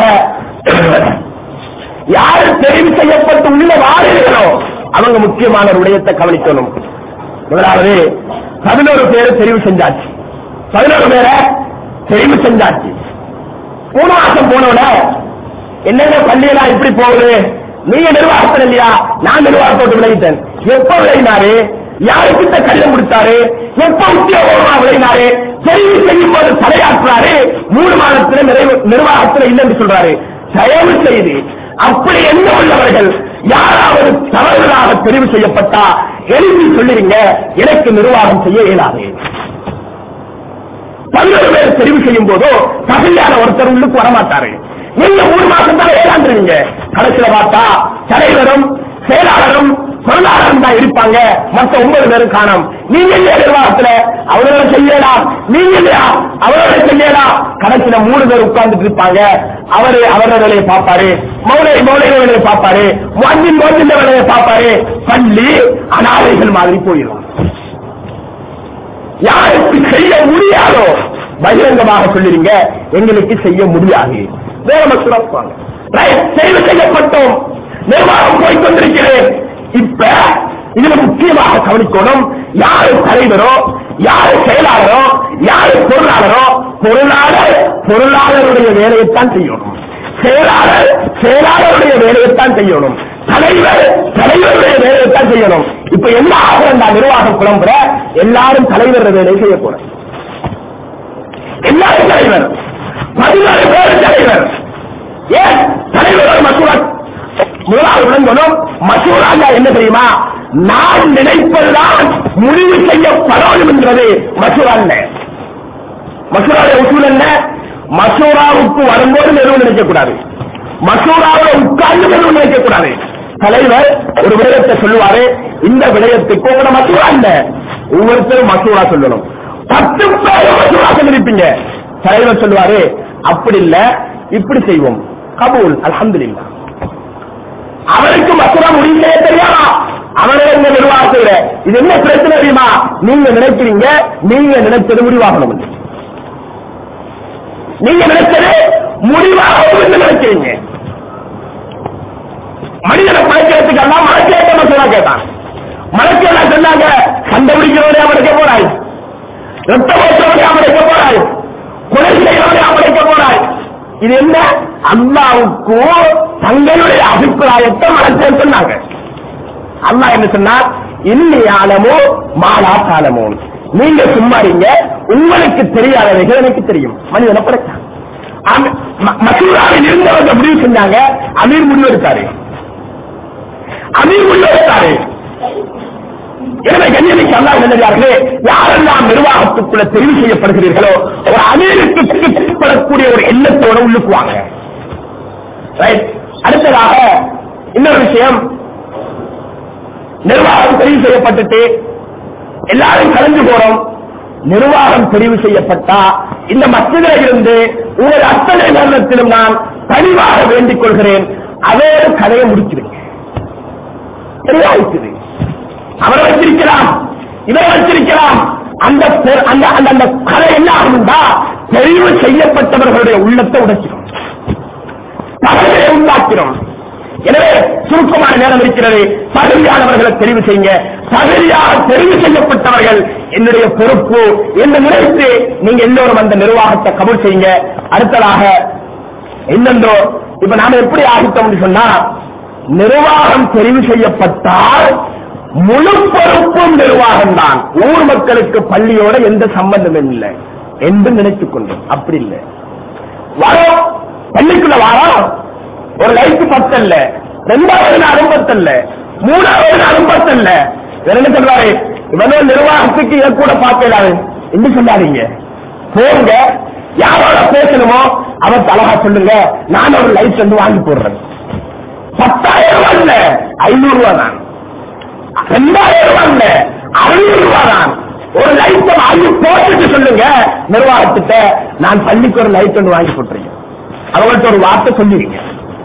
யார் தெரிவு செய்யப்பட்டு உள்ள வாழுகிறோ அவங்க முக்கியமான ஒரு விடயத்தை கவனிக்கணும் முதலாவது பதினோரு பேரை தெரிவு செஞ்சாச்சு பதினோரு பேரை தெரிவு செஞ்சாச்சு மூணு மாசம் போனோட என்னென்ன பள்ளியெல்லாம் இப்படி போகுது நீங்க நிர்வாகத்தில் இல்லையா நான் நிர்வாகத்தோடு விளையிட்டேன் எப்ப விளையினாரு யாருக்கிட்ட கல்லம் கொடுத்தாரு எப்ப உத்தியோகமா விளையினாரு தெரிவு செய்யும் போது தலையாற்றுறாரு மூணு மாதத்துல நிறைவு நிர்வாகத்துல இல்லைன்னு சொல்றாரு தயவு செய்து அப்படி என்ன உள்ளவர்கள் யாராவது தவறுதலாக தெரிவு செய்யப்பட்டா எழுதி சொல்லிருங்க எனக்கு நிர்வாகம் செய்ய இயலாது பதினோரு பேர் தெரிவு செய்யும் போதோ தகுதியான ஒருத்தர் உள்ளுக்கு வரமாட்டாரு நீங்க மூணு மாசம் தான் ஏழாண்டுருவீங்க கடைசியில பார்த்தா தலைவரும் செயலாளரும் பொருளாளரும் தான் இருப்பாங்க மற்ற ஒன்பது பேரும் காணும் நீங்க இல்லையா நிர்வாகத்துல அவரோட செய்யலாம் நீங்க இல்லையா அவரோட செய்யலாம் கடைசியில மூணு பேர் உட்கார்ந்துட்டு இருப்பாங்க அவரு அவரோட வேலையை பார்ப்பாரு மௌலை மௌலை வேலையை பார்ப்பாரு மண்ணின் மோதின் வேலையை பார்ப்பாரு பள்ளி அனாதைகள் மாதிரி போயிடும் யாருக்கு செய்ய முடியாதோ பகிரங்கமாக சொல்லிருங்க எங்களுக்கு செய்ய முடியாது வேற மக்கள் இருப்பாங்க. Right, தேர்வு செய்யப்பட்டோம் நிர்வாகம் போய் கொண்டிருக்கிறேன் இப்ப இதுல முக்கியமாக கவனிக்கணும் யாரு தலைவரோ யாரு செயலாளரோ யாரு பொருளாளரோ பொருளாளர் பொருளாளருடைய வேலையைத்தான் செய்யணும் செயலாளர் செயலாளருடைய வேலையைத்தான் செய்யணும் தலைவர் தலைவருடைய வேலையைத்தான் செய்யணும் இப்ப என்ன ஆகும் நிர்வாகம் குழம்புற எல்லாரும் தலைவர் வேலையை செய்ய போற எல்லாரும் தலைவர் பதினாறு பேர் தலைவர் ஏன் தலைவர் மசூரா முதலாவது விளங்கணும் மசூராங்க என்ன தெரியுமா நான் நினைப்பதுதான் முடிவு செய்யப்படணும் என்றது மசூரா இல்ல மசூராவுடைய உசூல் என்ன மசூராவுக்கு வரும்போது நிறுவனம் நினைக்கக்கூடாது மசூராவை உட்கார்ந்து நிறுவனம் நினைக்கக்கூடாது தலைவர் ஒரு விடயத்தை சொல்லுவாரு இந்த விடயத்துக்கு உங்களோட மசூரா இல்ல ஒவ்வொருத்தரும் மசூரா சொல்லணும் பத்து பேர் மசூரா சொல்லிருப்பீங்க தலைவர் சொல்லுவாரு அப்படி இல்ல இப்படி செய்வோம் கபூல் அல்ஹம்துலில்லாஹ் அவருக்கு மசூரா முடிவு செய்ய தெரியாமா அவரே இந்த நிர்வாகத்தில் இது என்ன பிரச்சனை தெரியுமா நீங்க நினைக்கிறீங்க நீங்க நினைச்சது முடிவாகணும் என்று. நீங்க நினைச்சது முடிவாகும் என்று நினைக்கிறீங்க மனிதனை படைக்கிறதுக்கு எல்லாம் மனக்கேட்ட மசூரா கேட்டான் மனக்கேட்டா சொன்னாங்க கண்டுபிடிக்கிறவனே அவனுக்கு போறாய் ரத்த ஓட்டவனே அவனுக்கு போறாய் கொலை செய்யறவனே அவனுக்கு போறாய் இது என்ன அல்லாவுக்கு தங்களுடைய அபிப்பிராயத்தை மனசேன்னு சொன்னாங்க அல்லாஹ் என்ன சொன்னார் இன்னி ஆலமோ மாலா காலமோ நீங்க சும்மா இருங்க உங்களுக்கு தெரியாதவைகள் எனக்கு தெரியும் மனிதனை படைச்சான் அந்த ம- மசூராவில் இருந்தவங்க முடிவு செஞ்சாங்க அமீர் முடிவு எடுத்தாரு அமீர் முடிவு எடுத்தாரு எனவே கண்ணியமிக்க அல்லாஹ் நல்லதார்களே யாரெல்லாம் நிர்வாகத்துக்குள்ள தெரிவு செய்யப்படுகிறீர்களோ ஒரு அமீருக்கு கீழ்ப்படக்கூடிய ஒரு எண்ணத்தோட உள்ளுக்குவாங்க Right? அடுத்ததாக இன்னொரு விஷயம் நிர்வாகம் தெரிவு செய்யப்பட்டுட்டு எல்லாரும் கலந்து போறோம் நிர்வாகம் தெரிவு செய்யப்பட்டா இந்த மத்தியில இருந்து உங்கள் அத்தனை நேரத்திலும் நான் பணிவாக வேண்டிக் கொள்கிறேன் அதோடு கதையை முடிச்சிருங்க தெரியாயிக்குது அவரை வச்சிருக்கலாம் இவரை வச்சிருக்கலாம் அந்த பெ- அந்த அந்த அந்த கதை என்ன ஆகும்டா தெரிவு செய்யப்பட்டவர்களுடைய உள்ளத்தை உடைச்சிடும் தவறுகளை உண்டாக்கிறோம் எனவே சுருக்கமான நேரம் இருக்கிறது தகுதியானவர்களை தெரிவு செய்யுங்க தகுதியாக தெரிவு செய்யப்பட்டவர்கள் என்னுடைய பொறுப்பு என்று நினைத்து நீங்க எல்லோரும் அந்த நிர்வாகத்தை கபூல் செய்யுங்க அடுத்ததாக என்னென்றோ இப்ப நாம எப்படி ஆகிட்டோம்னு சொன்னா நிர்வாகம் தெரிவு செய்யப்பட்டால் முழு பொறுப்பும் நிர்வாகம் தான் ஊர் மக்களுக்கு பள்ளியோட எந்த சம்பந்தமும் இல்லை என்று நினைத்துக் கொண்டோம் அப்படி இல்லை வரோம் பள்ளிக்குள்ள வாரோம் ஒரு லைட் பத்தல்ல ரெண்டாவது நாளும் பத்தல்ல மூணாவது நாளும் பத்தல்ல வேற என்ன சொல்றாரு இவனோ நிர்வாகத்துக்கு இதை கூட பார்க்கலாது என்று சொல்லாதீங்க போங்க யாரோட பேசணுமோ அவர் அழகா சொல்லுங்க நான் ஒரு லைட் வந்து வாங்கி போடுறேன் பத்தாயிரம் ரூபாய் இல்ல ஐநூறு ரூபாய் தான் ரெண்டாயிரம் ரூபாய் இல்ல அறுநூறு ரூபாய் தான் ஒரு லைட் வாங்கி போட்டுட்டு சொல்லுங்க நிர்வாகத்திட்ட நான் பள்ளிக்கு ஒரு லைட் ஒன்று வாங்கி போட்டுறீங்க அவங்கள்ட்ட ஒரு வார்த்தை சொல்லிருங்க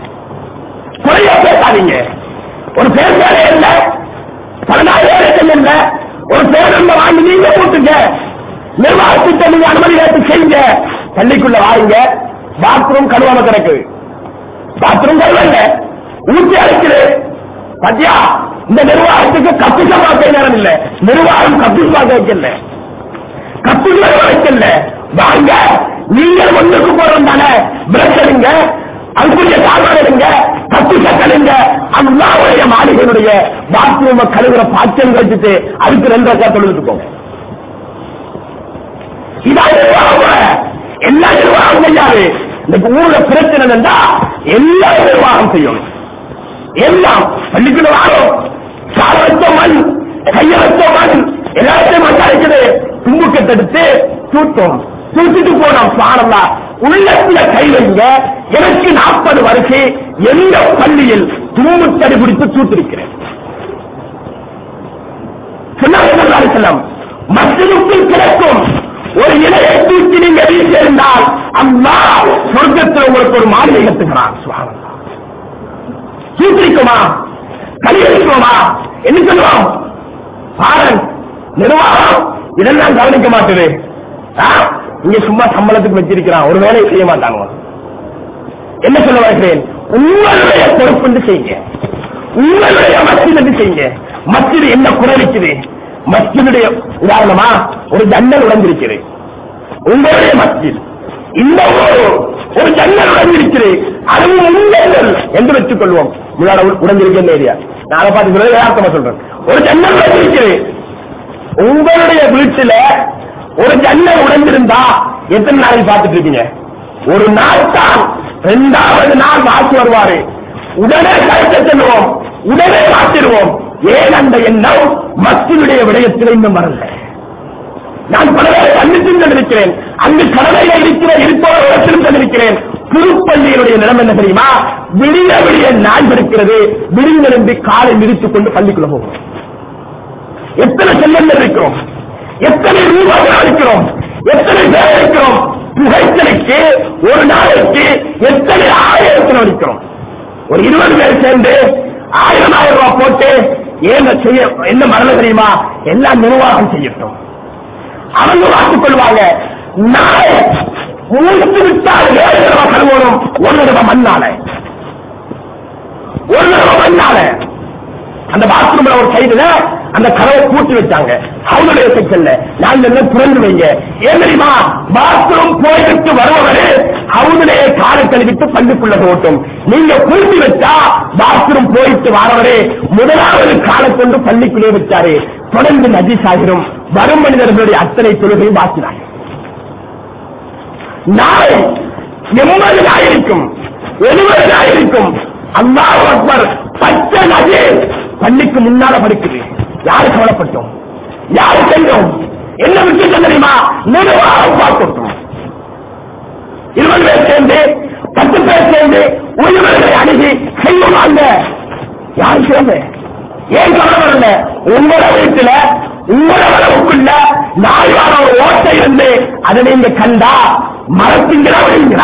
குறைய பேசாதீங்க ஒரு பேர் வேலை இல்ல பதினாயிரம் இல்ல ஒரு பேர் நம்ம வாங்கி நீங்க போட்டுங்க நிர்வாகத்திட்ட நீங்க அனுமதி கேட்டு செய்யுங்க பள்ளிக்குள்ள வாங்க பாத்ரூம் கழுவாம கிடக்கு பாத்ரூம் கழுவல ஊற்றி அழைக்குது பத்தியா இந்த நிர்வாகத்துக்கு கப்பிசா பார்க்க நேரம் இல்ல நிர்வாகம் கப்பிஸ் பார்க்க வைக்கல கப்பிஸ் வைக்கல வாங்க நீங்கள் ஒண்ணுக்கு போறோம் தானே பிரஷ் எடுங்க அதுக்குரிய சாமான் எடுங்க கப்பிச கழுங்க அல்லாவுடைய மாளிகையினுடைய பாத்ரூம கழுவுற பாய்ச்சல் வச்சுட்டு அதுக்கு ரெண்டு ரக்கா தொழுதுட்டு போங்க இதான் நிர்வாகம் எல்லா நிர்வாகம் செய்யாது இந்த ஊர்ல பிரச்சனை இருந்தா எல்லா நிர்வாகம் செய்யணும் எல்லாம் பள்ளிக்குள்ள வாழும் சால வச்ச மண் கைய வச்ச மண் எல்லாத்தையும் மண் அழைக்குது தும்புக்கத்தை எடுத்து தூட்டோம் தூக்கிட்டு போனோம் பாடலா உள்ளத்துல கை வைங்க எனக்கு நாற்பது வருஷம் எந்த பள்ளியில் தும்பு தடி பிடித்து தூத்திருக்கிறேன் செல்லம் மற்றதுக்குள் கிடக்கும் ஒரு இலையை தூக்கி நீங்க வீசியிருந்தால் அம்மா சொர்க்கத்தில் உங்களுக்கு ஒரு மாளிகை கட்டுகிறான் சுவாமி சூத்திரிக்குமா கலியடிக்குமா என்ன சொல்லுவோம் பாரன் நிர்வாகம் இதெல்லாம் கவனிக்க மாட்டுது ஆ? இங்க சும்மா சம்பளத்துக்கு வச்சிருக்கிறான் ஒரு வேலையை செய்ய மாட்டாங்க என்ன சொல்ல வருகிறேன் உங்களுடைய பொறுப்பு செய்யுங்க உங்களுடைய மஸ்ஜித் செய்யுங்க மஸ்ஜித் என்ன குறை இருக்குது மஸ்ஜிதுடைய உதாரணமா ஒரு ஜன்னல் உடஞ்சிருக்கிறது உங்களுடைய மஸ்ஜித் இந்த ஒரு ஒரு ஜன்னல் உடஞ்சிருக்கிறது அதுவும் உங்கள் என்று வச்சுக் கொள்வோம் முன்னாடி உடஞ்சிருக்கிற ஏரியா நான் அதை பார்த்து சொல்றது யதார்த்தமா சொல்றேன் ஒரு ஜன்னல் உடஞ்சிருக்கிறது உங்களுடைய வீட்டுல ஒரு ஜன்னல் உடைஞ்சிருந்தா எத்தனை நாளைக்கு பார்த்துட்டு இருக்கீங்க ஒரு நாள் தான் இரண்டாவது நாள் மாற்றி வருவாரு உடனே கருத்த செல்வோம் உடனே மாற்றிடுவோம் ஏன் அந்த எண்ணம் மக்களுடைய விடயத்தில் இன்னும் வரல நான் பலவே கண்டித்து கொண்டிருக்கிறேன் அங்கு கடலையில இருக்கிற இருப்பவர் இடத்திலும் கொண்டிருக்கிறேன் திருப்பள்ளியினுடைய நிலம் என்ன தெரியுமா விடிய விடிய நாய் இருக்கிறது விடிந்தெழும்பி காலை மிதித்துக் கொண்டு பள்ளிக்குள்ள போகும் எத்தனை செல்வங்கள் இருக்கிறோம் எத்தனை ரூபாய் இருக்கிறோம் எத்தனை பேர் இருக்கிறோம் புகைத்தலைக்கு ஒரு நாளைக்கு எத்தனை ஆயிரத்தில் இருக்கிறோம் ஒரு இருபது பேர் சேர்ந்து ஆயிரம் ஆயிரம் ரூபாய் போட்டு ஏன் செய்ய என்ன மரணம் தெரியுமா எல்லாம் நிர்வாகம் செய்யட்டும் அவங்க வாசிக் கொள்வாங்க நாளை மூழ்கி விட்டால் ஏழு தடவை கழுவணும் ஒரு தடவை மண்ணால ஒரு தடவை மண்ணால அந்த பாத்ரூம்ல ஒரு சைடுல அந்த கதவை பூட்டி வச்சாங்க அவங்களுடைய செக்ஷன்ல நாங்க என்ன திறந்து வைங்க ஏன் தெரியுமா பாத்ரூம் போயிட்டு வருபவரு அவங்களுடைய காலை கழுவிட்டு பள்ளிக்குள்ள போட்டும் நீங்க பூட்டி வச்சா பாத்ரூம் போயிட்டு வரவரே முதலாவது காலை கொண்டு பள்ளிக்குள்ளே வச்சாரு தொடர்ந்து நஜீஸ் ஆகிரும் வரும் மனிதர்களுடைய அத்தனை தொழுகையும் பாக்கினாங்க நாளை எண்பது நாயிருக்கும் எழுபது நாயிருக்கும் அல்லாஹ் அக்பர் பச்சை நஜே பள்ளிக்கு முன்னால படுக்குது யாரு கவலைப்பட்டோம் யாரு செஞ்சோம் என்ன விஷயம் தெரியுமா நிர்வாகம் பார்க்கட்டும் இருபது பேர் சேர்ந்து பத்து பேர் சேர்ந்து உயிர்களை அணுகி செய்வாங்க யார் சேர்ந்து ஏன் கவனம் இல்லை உங்களோட வீட்டுல உங்களோட அளவுக்குள்ள நாய்வான ஒரு ஓட்டை இருந்து அதை நீங்க கண்டா மரத்திங்களா விழுங்களா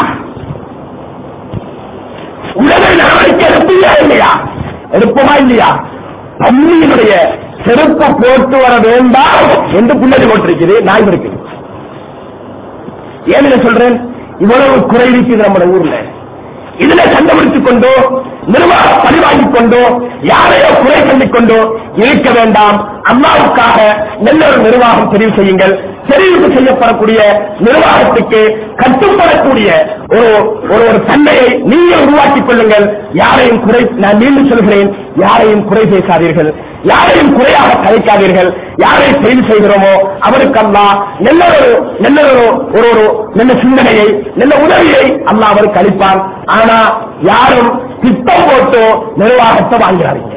உலக நடவடிக்கை எடுப்பீங்களா இல்லையா எடுப்போமா இல்லையா பள்ளியினுடைய செருப்பு போட்டு வர வேண்டாம் என்று பிள்ளை போட்டிருக்குது நாய் இருக்குது ஏன் இதை சொல்றேன் இவ்வளவு குறை இருக்குது நம்ம ஊர்ல இதுல கண்டுபிடித்துக் கொண்டோ நிர்வாக பழிவாங்கிக் கொண்டோ யாரையோ குறை சொல்லிக் கொண்டோ இருக்க வேண்டாம் அம்மாவுக்காக நல்ல ஒரு நிர்வாகம் தெரிவு செய்யுங்கள் தெரிவு செய்யப்படக்கூடிய நிர்வாகத்துக்கு கட்டுப்படக்கூடிய ஒரு ஒரு ஒரு தன்மையை நீங்கள் உருவாக்கிக் கொள்ளுங்கள் யாரையும் குறை நான் மீண்டும் சொல்கிறேன் யாரையும் குறை பேசாதீர்கள் யாரையும் குறையாக கலைக்காதீர்கள் யாரை செய்து செய்கிறோமோ அவருக்கல்லா நல்ல ஒரு நல்ல ஒரு ஒரு ஒரு நல்ல சிந்தனையை நல்ல உதவியை அல்லாஹ் அவருக்கு அளிப்பான் ஆனா யாரும் திட்டம் போட்டு நிர்வாகத்தை வாங்கிறாருங்க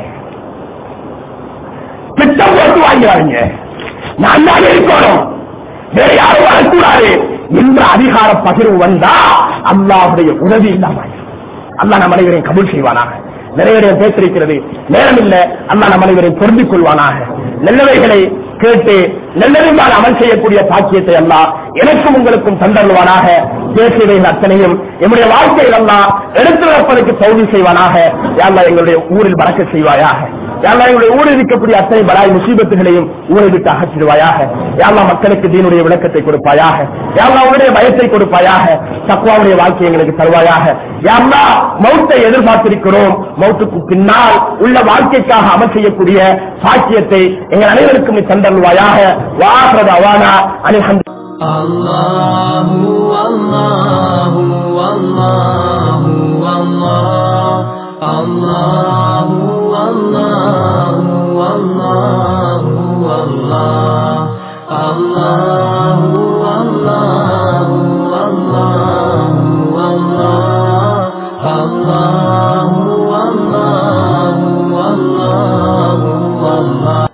திட்டம் போட்டு வாங்கிறாருங்க நான் தான் இருக்கணும் வேற யாரும் வரக்கூடாது என்ற அதிகார பகிர்வு வந்தா அல்லாஹுடைய உதவி இல்லாம அல்லாஹ் நம் அனைவரையும் கபூல் செய்வானாக நிறைய இடம் பேசிருக்கிறது நேரம் இல்ல அல்லாஹ் நம் அனைவரையும் பொருந்திக் கொள்வானாக நல்லவைகளை கேட்டு நல்லதுமான அமல் செய்யக்கூடிய பாக்கியத்தை அல்லாஹ் எனக்கும் உங்களுக்கும் தந்தருவானாக பேசியவைகள் அத்தனையும் என்னுடைய வாழ்க்கையில் எல்லாம் எடுத்து வைப்பதற்கு தௌதி செய்வானாக யாழ்லா எங்களுடைய ஊரில் பறக்க செய்வாயாக யாழ்லா எங்களுடைய ஊரில் இருக்கக்கூடிய அத்தனை பலாய் முசீபத்துகளையும் ஊரை விட்டு அகற்றிடுவாயாக யாழ்லா மக்களுக்கு தீனுடைய விளக்கத்தை கொடுப்பாயாக யாழ்லா உன்னுடைய பயத்தை கொடுப்பாயாக தக்குவாவுடைய வாழ்க்கை எங்களுக்கு தருவாயாக யாழ்லா மௌத்தை எதிர்பார்த்திருக்கிறோம் மௌத்துக்கு பின்னால் உள்ள வாழ்க்கைக்காக அமல் செய்யக்கூடிய சாக்கியத்தை எங்கள் அனைவருக்கும் தந்தருவாயாக வாசத அவானா அனிஹந்த் الله والله والله والله الله والله والله والله الله